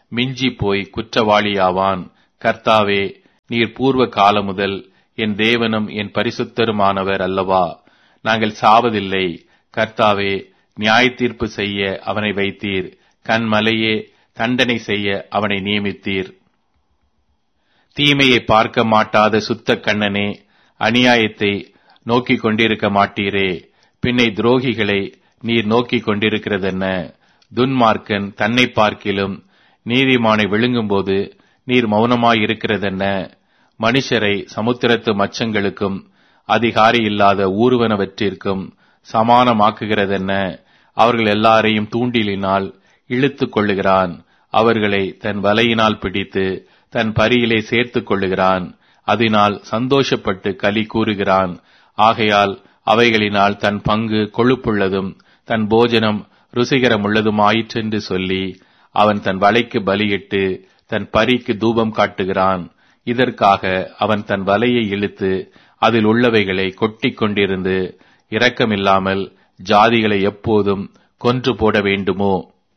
மிஞ்சி போய் குற்றவாளியாவான் கர்த்தாவே நீர் பூர்வ காலம் முதல் என் தேவனும் என் பரிசுத்தருமானவர் அல்லவா நாங்கள் சாவதில்லை கர்த்தாவே நியாய தீர்ப்பு செய்ய அவனை வைத்தீர் கண்மலையே தண்டனை செய்ய அவனை நியமித்தீர் தீமையை பார்க்க மாட்டாத சுத்த கண்ணனே அநியாயத்தை நோக்கிக் கொண்டிருக்க மாட்டீரே பின்னை துரோகிகளை நீர் நோக்கிக் கொண்டிருக்கிறதென்ன துன்மார்க்கன் தன்னை பார்க்கிலும் நீதிமானை விழுங்கும்போது நீர் மௌனமாயிருக்கிறதென்ன மனுஷரை சமுத்திரத்து மச்சங்களுக்கும் அதிகாரி இல்லாத ஊர்வனவற்றிற்கும் சமானமாக்குகிறதென்ன அவர்கள் எல்லாரையும் தூண்டிலினால் இழுத்துக் கொள்ளுகிறான் அவர்களை தன் வலையினால் பிடித்து தன் பரியிலே சேர்த்துக் கொள்ளுகிறான் அதனால் சந்தோஷப்பட்டு களி கூறுகிறான் ஆகையால் அவைகளினால் தன் பங்கு கொழுப்புள்ளதும் தன் போஜனம் ருசிகரமுள்ளதுமாயிற்றென்று சொல்லி அவன் தன் வலைக்கு பலியிட்டு தன் பரிக்கு தூபம் காட்டுகிறான் இதற்காக அவன் தன் வலையை இழுத்து அதில் உள்ளவைகளை கொட்டிக் கொண்டிருந்து இரக்கமில்லாமல் ஜாதிகளை எப்போதும் கொன்று போட வேண்டுமோ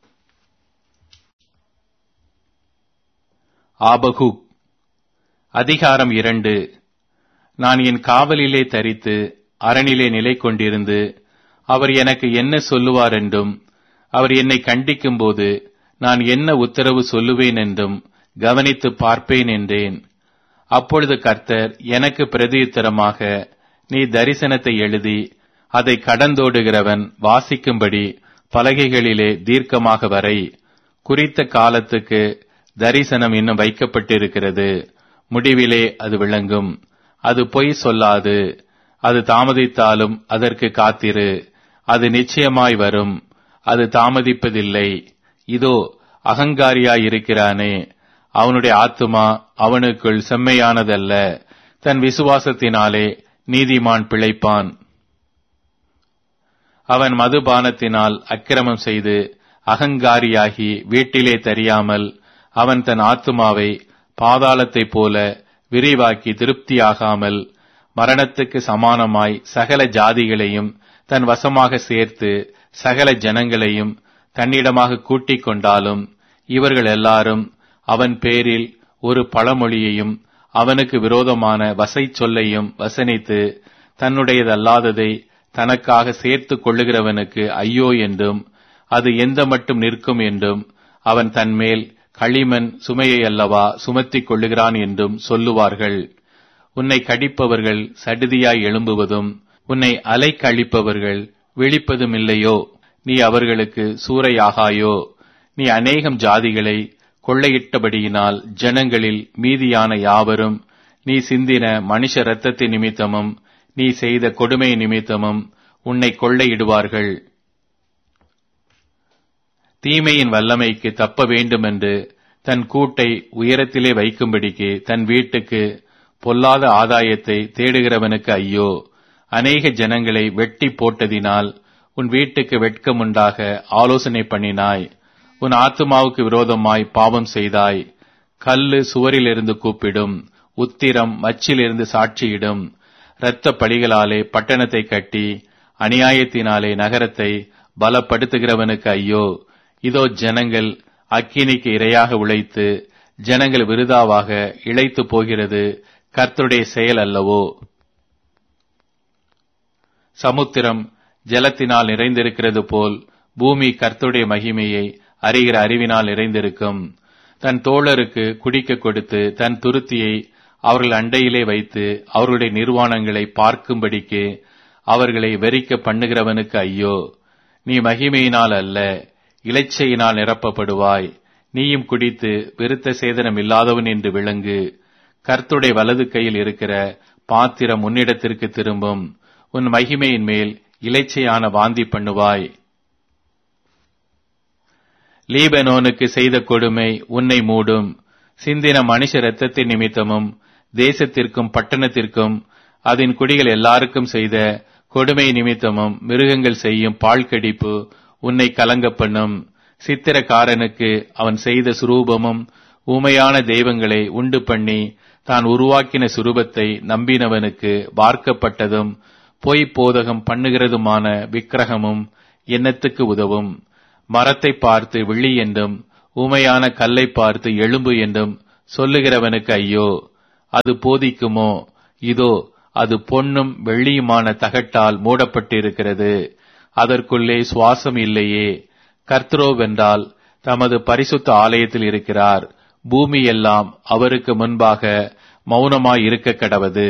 ஆபகுக் அதிகாரம் இரண்டு நான் என் காவலிலே தரித்து அரணிலே நிலை கொண்டிருந்து அவர் எனக்கு என்ன சொல்லுவார் என்றும் அவர் என்னை கண்டிக்கும்போது நான் என்ன உத்தரவு சொல்லுவேன் என்றும் கவனித்து பார்ப்பேன் என்றேன் அப்பொழுது கர்த்தர் எனக்கு பிரதியுத்தரமாக நீ தரிசனத்தை எழுதி அதை கடந்தோடுகிறவன் வாசிக்கும்படி பலகைகளிலே தீர்க்கமாக வரை குறித்த காலத்துக்கு தரிசனம் இன்னும் வைக்கப்பட்டிருக்கிறது முடிவிலே அது விளங்கும் அது பொய் சொல்லாது அது தாமதித்தாலும் அதற்கு காத்திரு அது நிச்சயமாய் வரும் அது தாமதிப்பதில்லை இதோ அகங்காரியாயிருக்கிறானே அவனுடைய ஆத்துமா அவனுக்குள் செம்மையானதல்ல தன் விசுவாசத்தினாலே நீதிமான் பிழைப்பான் அவன் மதுபானத்தினால் அக்கிரமம் செய்து அகங்காரியாகி வீட்டிலே தெரியாமல் அவன் தன் ஆத்துமாவை பாதாளத்தைப் போல விரிவாக்கி திருப்தியாகாமல் மரணத்துக்கு சமானமாய் சகல ஜாதிகளையும் தன் வசமாக சேர்த்து சகல ஜனங்களையும் தன்னிடமாக கூட்டிக் கொண்டாலும் இவர்கள் எல்லாரும் அவன் பேரில் ஒரு பழமொழியையும் அவனுக்கு விரோதமான வசை சொல்லையும் வசனித்து தன்னுடையதல்லாததை தனக்காக சேர்த்து கொள்ளுகிறவனுக்கு ஐயோ என்றும் அது எந்த மட்டும் நிற்கும் என்றும் அவன் தன்மேல் களிமண் சுமையை அல்லவா சுமத்திக் கொள்ளுகிறான் என்றும் சொல்லுவார்கள் உன்னை கடிப்பவர்கள் சடுதியாய் எழும்புவதும் உன்னை அலை கழிப்பவர்கள் விழிப்பதும் இல்லையோ நீ அவர்களுக்கு சூறையாகாயோ நீ அநேகம் ஜாதிகளை கொள்ளையிட்டபடியினால் ஜனங்களில் மீதியான யாவரும் நீ சிந்தின மனுஷ இரத்தத்தின் நிமித்தமும் நீ செய்த கொடுமை நிமித்தமும் உன்னை கொள்ளையிடுவார்கள் தீமையின் வல்லமைக்கு தப்ப வேண்டுமென்று தன் கூட்டை உயரத்திலே வைக்கும்படிக்கு தன் வீட்டுக்கு பொல்லாத ஆதாயத்தை தேடுகிறவனுக்கு ஐயோ அநேக ஜனங்களை வெட்டி போட்டதினால் உன் வீட்டுக்கு வெட்கமுண்டாக ஆலோசனை பண்ணினாய் உன் ஆத்துமாவுக்கு விரோதமாய் பாவம் செய்தாய் கல்லு சுவரிலிருந்து கூப்பிடும் உத்திரம் மச்சிலிருந்து சாட்சியிடும் இரத்த பழிகளாலே பட்டணத்தை கட்டி அநியாயத்தினாலே நகரத்தை பலப்படுத்துகிறவனுக்கு ஐயோ இதோ ஜனங்கள் அக்கினிக்கு இரையாக உழைத்து ஜனங்கள் விருதாவாக இழைத்து போகிறது கர்த்தருடைய செயல் அல்லவோ சமுத்திரம் ஜலத்தினால் நிறைந்திருக்கிறது போல் பூமி கர்த்தருடைய மகிமையை அறிகிற அறிவினால் நிறைந்திருக்கும் தன் தோழருக்கு குடிக்க கொடுத்து தன் துருத்தியை அவர்கள் அண்டையிலே வைத்து அவர்களுடைய நிர்வாணங்களை பார்க்கும்படிக்கு அவர்களை வெறிக்க பண்ணுகிறவனுக்கு ஐயோ நீ மகிமையினால் அல்ல இலைச்சையினால் நிரப்பப்படுவாய் நீயும் குடித்து விருத்த சேதனம் இல்லாதவன் என்று விளங்கு கர்த்துடைய வலது கையில் இருக்கிற பாத்திரம் உன்னிடத்திற்கு திரும்பும் உன் மகிமையின் மேல் இலைச்சையான வாந்தி பண்ணுவாய் லீபனோனுக்கு செய்த கொடுமை உன்னை மூடும் சிந்தின மனுஷ இரத்தத்தின் நிமித்தமும் தேசத்திற்கும் பட்டணத்திற்கும் அதன் குடிகள் எல்லாருக்கும் செய்த கொடுமை நிமித்தமும் மிருகங்கள் செய்யும் பாழ்கடிப்பு உன்னை கலங்க பண்ணும் சித்திரக்காரனுக்கு அவன் செய்த சுரூபமும் ஊமையான தெய்வங்களை உண்டு பண்ணி தான் உருவாக்கின சுரூபத்தை நம்பினவனுக்கு வார்க்கப்பட்டதும் பொய் போதகம் பண்ணுகிறதுமான விக்கிரகமும் எண்ணத்துக்கு உதவும் மரத்தை பார்த்து விழி என்றும் உமையான கல்லை பார்த்து எழும்பு என்றும் சொல்லுகிறவனுக்கு ஐயோ அது போதிக்குமோ இதோ அது பொன்னும் வெள்ளியுமான தகட்டால் மூடப்பட்டிருக்கிறது அதற்குள்ளே சுவாசம் இல்லையே கர்த்தரோவென்றால் தமது பரிசுத்த ஆலயத்தில் இருக்கிறார் பூமி எல்லாம் அவருக்கு முன்பாக மௌனமாய் இருக்க கடவது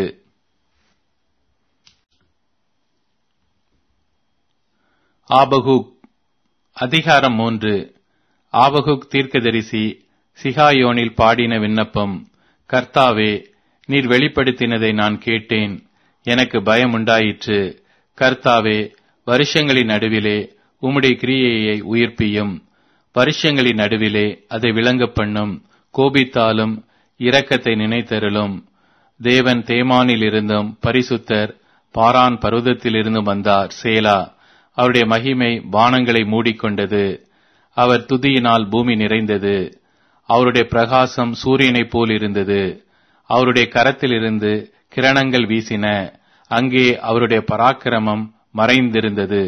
ஆபகுக் அதிகாரம் மூன்று ஆபகுக் தீர்க்கதரிசி சிகாயோனில் பாடின விண்ணப்பம் கர்த்தாவே நீர் வெளிப்படுத்தினதை நான் கேட்டேன் எனக்கு பயம் உண்டாயிற்று கர்த்தாவே வருஷங்களின் நடுவிலே உம்முடைய கிரியையை உயிர்ப்பியும் வருஷங்களின் நடுவிலே அதை விளங்க பண்ணும் கோபித்தாலும் இரக்கத்தை நினைத்தருளும் தேவன் தேமானில் இருந்தும் பரிசுத்தர் பாரான் பர்வதத்திலிருந்தும் வந்தார் சேலா அவருடைய மகிமை வானங்களை மூடிக்கொண்டது அவர் துதியினால் பூமி நிறைந்தது அவருடைய பிரகாசம் சூரியனைப் போல் இருந்தது அவருடைய கரத்திலிருந்து கிரணங்கள் வீசின அங்கே அவருடைய பராக்கிரமம் மறைந்திருந்தது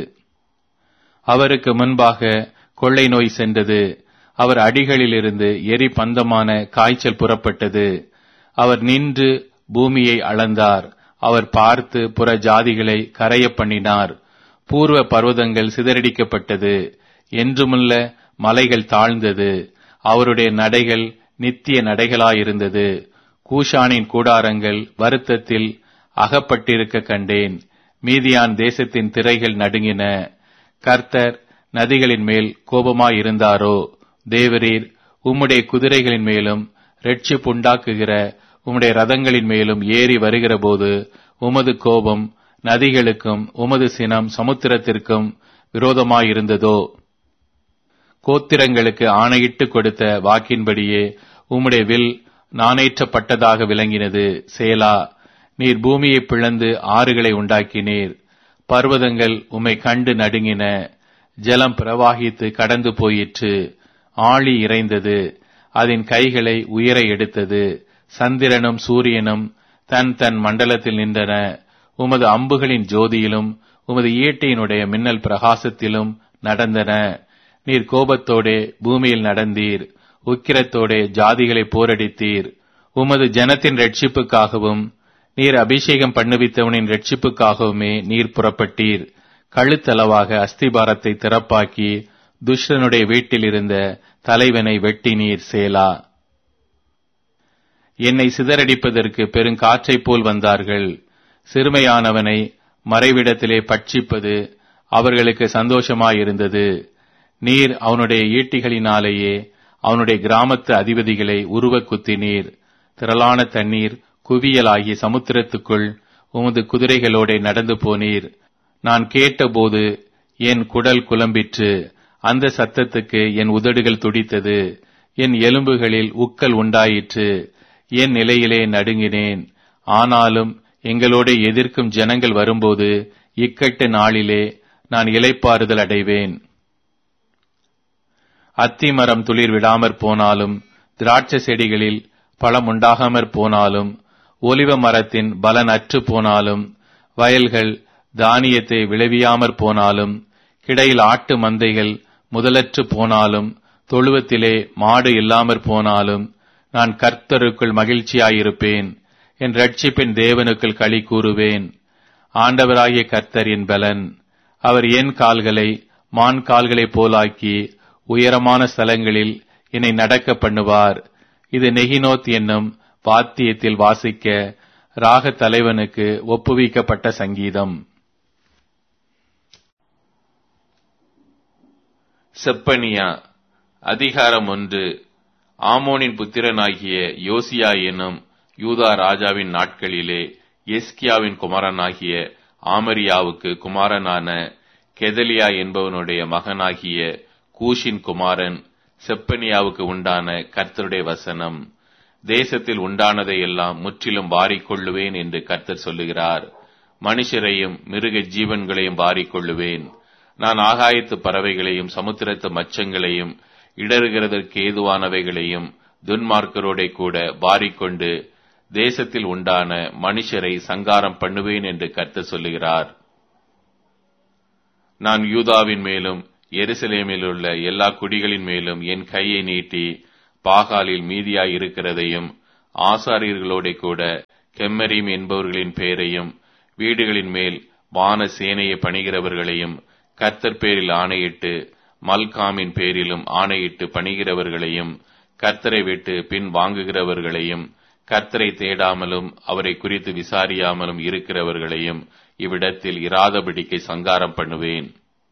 அவருக்கு முன்பாக கொள்ளை நோய் சென்றது அவர் அடிகளிலிருந்து எரி பந்தமான காய்ச்சல் புறப்பட்டது அவர் நின்று பூமியை அளந்தார் அவர் பார்த்து புற ஜாதிகளை கரைய பண்ணினார் பூர்வ பர்வதங்கள் சிதறடிக்கப்பட்டது என்றுமுள்ள மலைகள் தாழ்ந்தது அவருடைய நடைகள் நித்திய நடைகளாயிருந்தது கூஷானின் கூடாரங்கள் வருத்தத்தில் அகப்பட்டிருக்க கண்டேன் மீதியான் தேசத்தின் திரைகள் நடுங்கின கர்த்தர் நதிகளின் மேல் கோபமாயிருந்தாரோ தேவரீர் உம்முடைய குதிரைகளின் மேலும் ரட்சிப்புண்டாக்குகிற உம்முடைய ரதங்களின் மேலும் ஏறி வருகிறபோது உமது கோபம் நதிகளுக்கும் உமது சினம் சமுத்திரத்திற்கும் விரோதமாயிருந்ததோ கோத்திரங்களுக்கு ஆணையிட்டு கொடுத்த வாக்கின்படியே உம்முடைய வில் நாணேற்றப்பட்டதாக விளங்கினது சேலா நீர் பூமியை பிளந்து ஆறுகளை உண்டாக்கினீர் பர்வதங்கள் உம்மை கண்டு நடுங்கின ஜலம் பிரவாகித்து கடந்து போயிற்று ஆழி இறைந்தது அதன் கைகளை உயர எடுத்தது சந்திரனும் சூரியனும் தன் தன் மண்டலத்தில் நின்றன உமது அம்புகளின் ஜோதியிலும் உமது ஈட்டியினுடைய மின்னல் பிரகாசத்திலும் நடந்தன நீர் கோபத்தோடே பூமியில் நடந்தீர் உக்கிரத்தோடே ஜாதிகளை போரடித்தீர் உமது ஜனத்தின் ரட்சிப்புக்காகவும் நீர் அபிஷேகம் பண்ணுவித்தவனின் ரட்சிப்புக்காகவுமே நீர் புறப்பட்டீர் கழுத்தளவாக அஸ்திபாரத்தை திறப்பாக்கி துஷ்டனுடைய வீட்டில் இருந்த தலைவனை வெட்டினீர் சேலா என்னை சிதறடிப்பதற்கு பெருங்காற்றைப் போல் வந்தார்கள் சிறுமையானவனை மறைவிடத்திலே பட்சிப்பது அவர்களுக்கு சந்தோஷமாயிருந்தது நீர் அவனுடைய ஈட்டிகளினாலேயே அவனுடைய கிராமத்து அதிபதிகளை உருவ குத்தினீர் திரளான தண்ணீர் குவியலாகிய சமுத்திரத்துக்குள் உமது குதிரைகளோடே நடந்து போனீர் நான் கேட்டபோது என் குடல் குழம்பிற்று அந்த சத்தத்துக்கு என் உதடுகள் துடித்தது என் எலும்புகளில் உக்கல் உண்டாயிற்று என் நிலையிலே நடுங்கினேன் ஆனாலும் எங்களோட எதிர்க்கும் ஜனங்கள் வரும்போது இக்கட்டு நாளிலே நான் இலைப்பாறுதல் அடைவேன் அத்திமரம் துளிர் விடாமற் போனாலும் திராட்சை செடிகளில் பழம் உண்டாகாமற் போனாலும் ஒலிவ மரத்தின் பலன் அற்று போனாலும் வயல்கள் தானியத்தை விளைவியாமற் போனாலும் கிடையில் ஆட்டு மந்தைகள் முதலற்று போனாலும் தொழுவத்திலே மாடு இல்லாமற் போனாலும் நான் கர்த்தருக்குள் மகிழ்ச்சியாயிருப்பேன் என் ரட்சிப்பின் தேவனுக்குள் களி கூறுவேன் ஆண்டவராகிய கர்த்தர் என் பலன் அவர் என் கால்களை மான் கால்களைப் போலாக்கி உயரமான ஸ்தலங்களில் என்னை நடக்க பண்ணுவார் இது நெகினோத் என்னும் வாத்தியத்தில் வாசிக்க ராக தலைவனுக்கு ஒப்புவிக்கப்பட்ட சங்கீதம் செப்பனியா அதிகாரம் ஒன்று ஆமோனின் புத்திரனாகிய யோசியா என்னும் யூதா ராஜாவின் நாட்களிலே எஸ்கியாவின் குமாரனாகிய ஆமரியாவுக்கு குமாரனான கெதலியா என்பவனுடைய மகனாகிய கூஷின் குமாரன் செப்பனியாவுக்கு உண்டான கர்த்தருடைய வசனம் தேசத்தில் உண்டானதை எல்லாம் முற்றிலும் வாரிக்கொள்ளுவேன் என்று கர்த்தர் சொல்லுகிறார் மனுஷரையும் மிருக ஜீவன்களையும் வாரிக்கொள்ளுவேன் நான் ஆகாயத்து பறவைகளையும் சமுத்திரத்து மச்சங்களையும் இடறுகிறதற்கு ஏதுவானவைகளையும் துன்மார்க்கரோடே கூட வாரிக்கொண்டு தேசத்தில் உண்டான மனுஷரை சங்காரம் பண்ணுவேன் என்று கர்த்தர் சொல்லுகிறார் நான் யூதாவின் மேலும் எருசலேமில் உள்ள எல்லா குடிகளின் மேலும் என் கையை நீட்டி பாகாலில் மீதியாய் இருக்கிறதையும் ஆசாரியர்களோட கூட கெம்மரீம் என்பவர்களின் பெயரையும் வீடுகளின் மேல் வான சேனையை பணிகிறவர்களையும் கர்த்தர் பேரில் ஆணையிட்டு மல்காமின் பேரிலும் ஆணையிட்டு பணிகிறவர்களையும் கர்த்தரை விட்டு பின் வாங்குகிறவர்களையும் கர்த்தரை தேடாமலும் அவரை குறித்து விசாரியாமலும் இருக்கிறவர்களையும் இவ்விடத்தில் இராதபடிக்கு சங்காரம் பண்ணுவேன்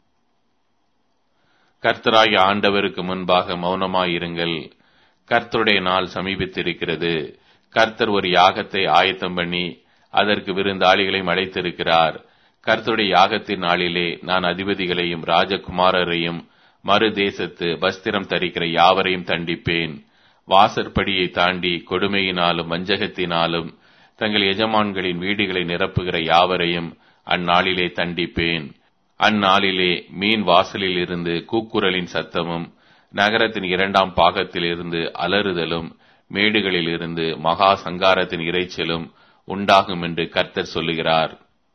கர்த்தராகிய ஆண்டவருக்கு முன்பாக மௌனமாயிருங்கள் கர்த்தருடைய நாள் சமீபித்திருக்கிறது கர்த்தர் ஒரு யாகத்தை ஆயத்தம் பண்ணி அதற்கு விருந்தாளிகளையும் அழைத்திருக்கிறார் கர்த்தருடைய யாகத்தின் நாளிலே நான் அதிபதிகளையும் ராஜகுமாரரையும் மறு தேசத்து வஸ்திரம் தரிக்கிற யாவரையும் தண்டிப்பேன் வாசற்படியை தாண்டி கொடுமையினாலும் வஞ்சகத்தினாலும் தங்கள் எஜமான்களின் வீடுகளை நிரப்புகிற யாவரையும் அந்நாளிலே தண்டிப்பேன் அந்நாளிலே மீன் வாசலில் இருந்து கூக்குரலின் சத்தமும் நகரத்தின் இரண்டாம் பாகத்தில் இருந்து அலறுதலும் மேடுகளில் இருந்து மகா சங்காரத்தின் இறைச்சலும் உண்டாகும் என்று கர்த்தர் சொல்லுகிறார்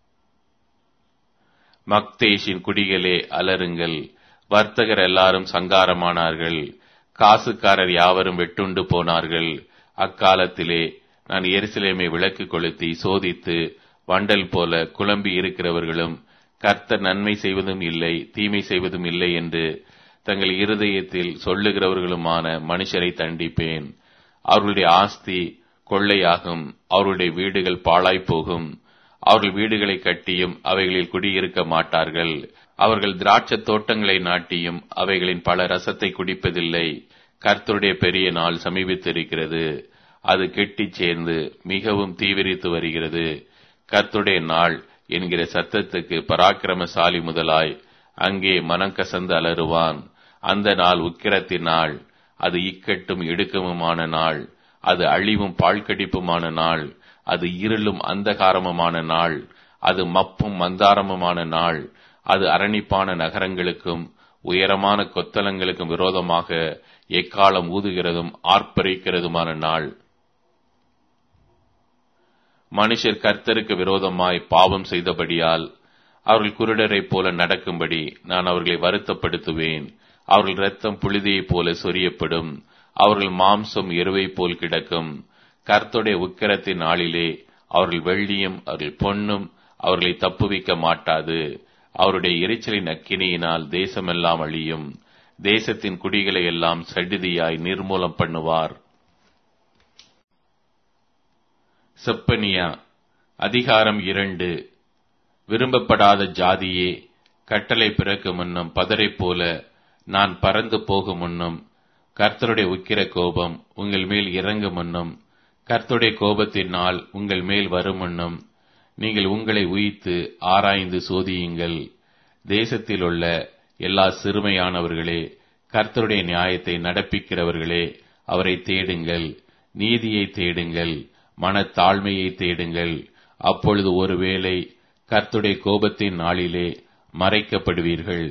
மக்தேஷின் குடிகளே அலருங்கள் வர்த்தகர் எல்லாரும் சங்காரமானார்கள் காசுக்காரர் யாவரும் வெட்டுண்டு போனார்கள் அக்காலத்திலே நான் எருசலேமை விளக்கு கொளுத்தி சோதித்து வண்டல் போல குழம்பி இருக்கிறவர்களும் கர்த்தர் நன்மை செய்வதும் இல்லை தீமை செய்வதும் இல்லை என்று தங்கள் இருதயத்தில் சொல்லுகிறவர்களுமான மனுஷரை தண்டிப்பேன் அவர்களுடைய ஆஸ்தி கொள்ளையாகும் அவர்களுடைய வீடுகள் பாழாய் போகும் அவர்கள் வீடுகளை கட்டியும் அவைகளில் குடியிருக்க மாட்டார்கள் அவர்கள் திராட்சத் தோட்டங்களை நாட்டியும் அவைகளின் பல ரசத்தை குடிப்பதில்லை கர்த்தருடைய பெரிய நாள் சமீபித்திருக்கிறது அது கெட்டிச் சேர்ந்து மிகவும் தீவிரித்து வருகிறது கர்த்தருடைய நாள் என்கிற சத்தத்துக்கு பராக்கிரமசாலி முதலாய் அங்கே மனம் கசந்து அலறுவான் அந்த நாள் உக்கிரத்தின் நாள் அது இக்கட்டும் இடுக்கமுமான நாள் அது அழிவும் பாழ்கடிப்புமான நாள் அது இருளும் அந்தகாரமுமான நாள் அது மப்பும் மந்தாரமுமான நாள் அது அரணிப்பான நகரங்களுக்கும் உயரமான கொத்தலங்களுக்கும் விரோதமாக எக்காலம் ஊதுகிறதும் ஆர்ப்பரிக்கிறதுமான நாள் மனுஷர் கர்த்தருக்கு விரோதமாய் பாவம் செய்தபடியால் அவர்கள் குருடரைப் போல நடக்கும்படி நான் அவர்களை வருத்தப்படுத்துவேன் அவர்கள் இரத்தம் புழுதியைப் போல சொரியப்படும் அவர்கள் மாம்சம் எருவைப் போல் கிடக்கும் கர்த்தருடைய உக்கிரத்தின் நாளிலே அவர்கள் வெள்ளியும் அவர்கள் பொன்னும் அவர்களை தப்புவிக்க மாட்டாது அவருடைய எரிச்சலின் அக்கினியினால் தேசமெல்லாம் அழியும் தேசத்தின் குடிகளை எல்லாம் சடிதியாய் நிர்மூலம் பண்ணுவார் செப்பனியா அதிகாரம் இரண்டு விரும்பப்படாத ஜாதியே கட்டளை பிறக்கு முன்னும் பதரைப் போல நான் பறந்து போகும் முன்னும் கர்த்தருடைய உக்கிர கோபம் உங்கள் மேல் இறங்கும் முன்னும் கர்த்தருடைய கோபத்தின் நாள் உங்கள் மேல் வரும் முன்னும் நீங்கள் உங்களை உயித்து ஆராய்ந்து சோதியுங்கள் தேசத்தில் உள்ள எல்லா சிறுமையானவர்களே கர்த்தருடைய நியாயத்தை நடப்பிக்கிறவர்களே அவரை தேடுங்கள் நீதியை தேடுங்கள் மனத்தாழ்மையை தேடுங்கள் அப்பொழுது ஒருவேளை கர்த்துடைய கோபத்தின் நாளிலே மறைக்கப்படுவீர்கள்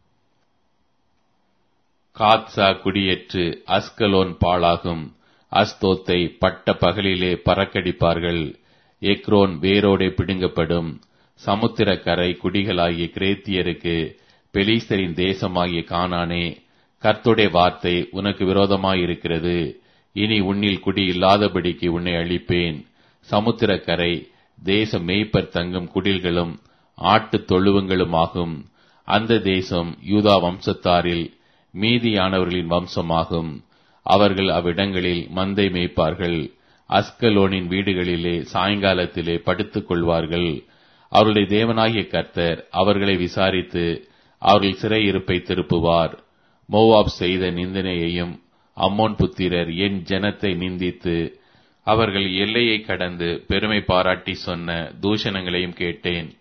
காத்சா குடியேற்று அஸ்கலோன் பாழாகும் அஸ்தோத்தை பட்ட பகலிலே பறக்கடிப்பார்கள் எக்ரோன் வேரோடே பிடுங்கப்படும் சமுத்திரக்கரை குடிகளாகிய கிரேத்தியருக்கு பெலிஸ்தரின் தேசமாகிய கானானே கர்த்துடைய வார்த்தை உனக்கு விரோதமாயிருக்கிறது இனி உன்னில் குடி இல்லாதபடிக்கு உன்னை அழிப்பேன் சமுத்திரக்கரை தேச மேய்ப்பர் தங்கும் குடில்களும் ஆட்டுத் தொழுவங்களுமாகும் அந்த தேசம் யூதா வம்சத்தாரில் மீதியானவர்களின் வம்சமாகும் அவர்கள் அவ்விடங்களில் மந்தை மேய்ப்பார்கள் அஸ்கலோனின் வீடுகளிலே சாயங்காலத்திலே படுத்துக் கொள்வார்கள் அவருடைய தேவனாகிய கர்த்தர் அவர்களை விசாரித்து அவர்கள் சிறையிருப்பை திருப்புவார் மோவாப் செய்த நிந்தனையையும் அம்மோன் புத்திரர் என் ஜனத்தை நிந்தித்து அவர்கள் எல்லையை கடந்து பெருமை பாராட்டி சொன்ன தூஷணங்களையும் கேட்டேன்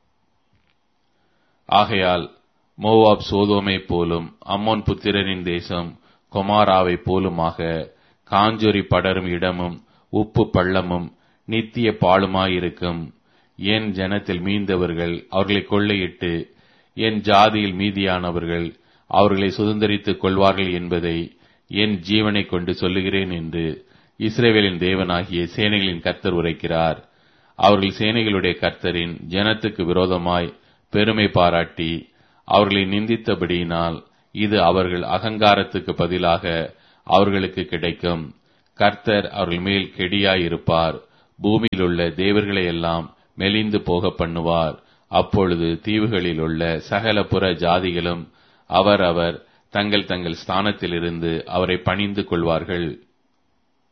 ஆகையால் மோவாப் சோதோமை போலும் அம்மோன் புத்திரனின் தேசம் கொமாராவை போலுமாக காஞ்சொரி படரும் இடமும் உப்பு பள்ளமும் நித்திய பாலுமாயிருக்கும் என் ஜனத்தில் மீந்தவர்கள் அவர்களை கொள்ளையிட்டு என் ஜாதியில் மீதியானவர்கள் அவர்களை சுதந்திரித்துக் கொள்வார்கள் என்பதை என் ஜீவனை கொண்டு சொல்லுகிறேன் என்று இஸ்ரேவேலின் தேவனாகிய சேனைகளின் கர்த்தர் உரைக்கிறார் அவர்கள் சேனைகளுடைய கர்த்தரின் ஜனத்துக்கு விரோதமாய் பெருமை பாராட்டி அவர்களை நிந்தித்தபடியினால் இது அவர்கள் அகங்காரத்துக்கு பதிலாக அவர்களுக்கு கிடைக்கும் கர்த்தர் அவர்கள் மேல் கெடியாயிருப்பார் பூமியில் உள்ள தேவர்களை எல்லாம் மெலிந்து போக பண்ணுவார் அப்பொழுது தீவுகளில் உள்ள சகல புற ஜாதிகளும் அவர் அவர் தங்கள் தங்கள் ஸ்தானத்திலிருந்து அவரை பணிந்து கொள்வார்கள்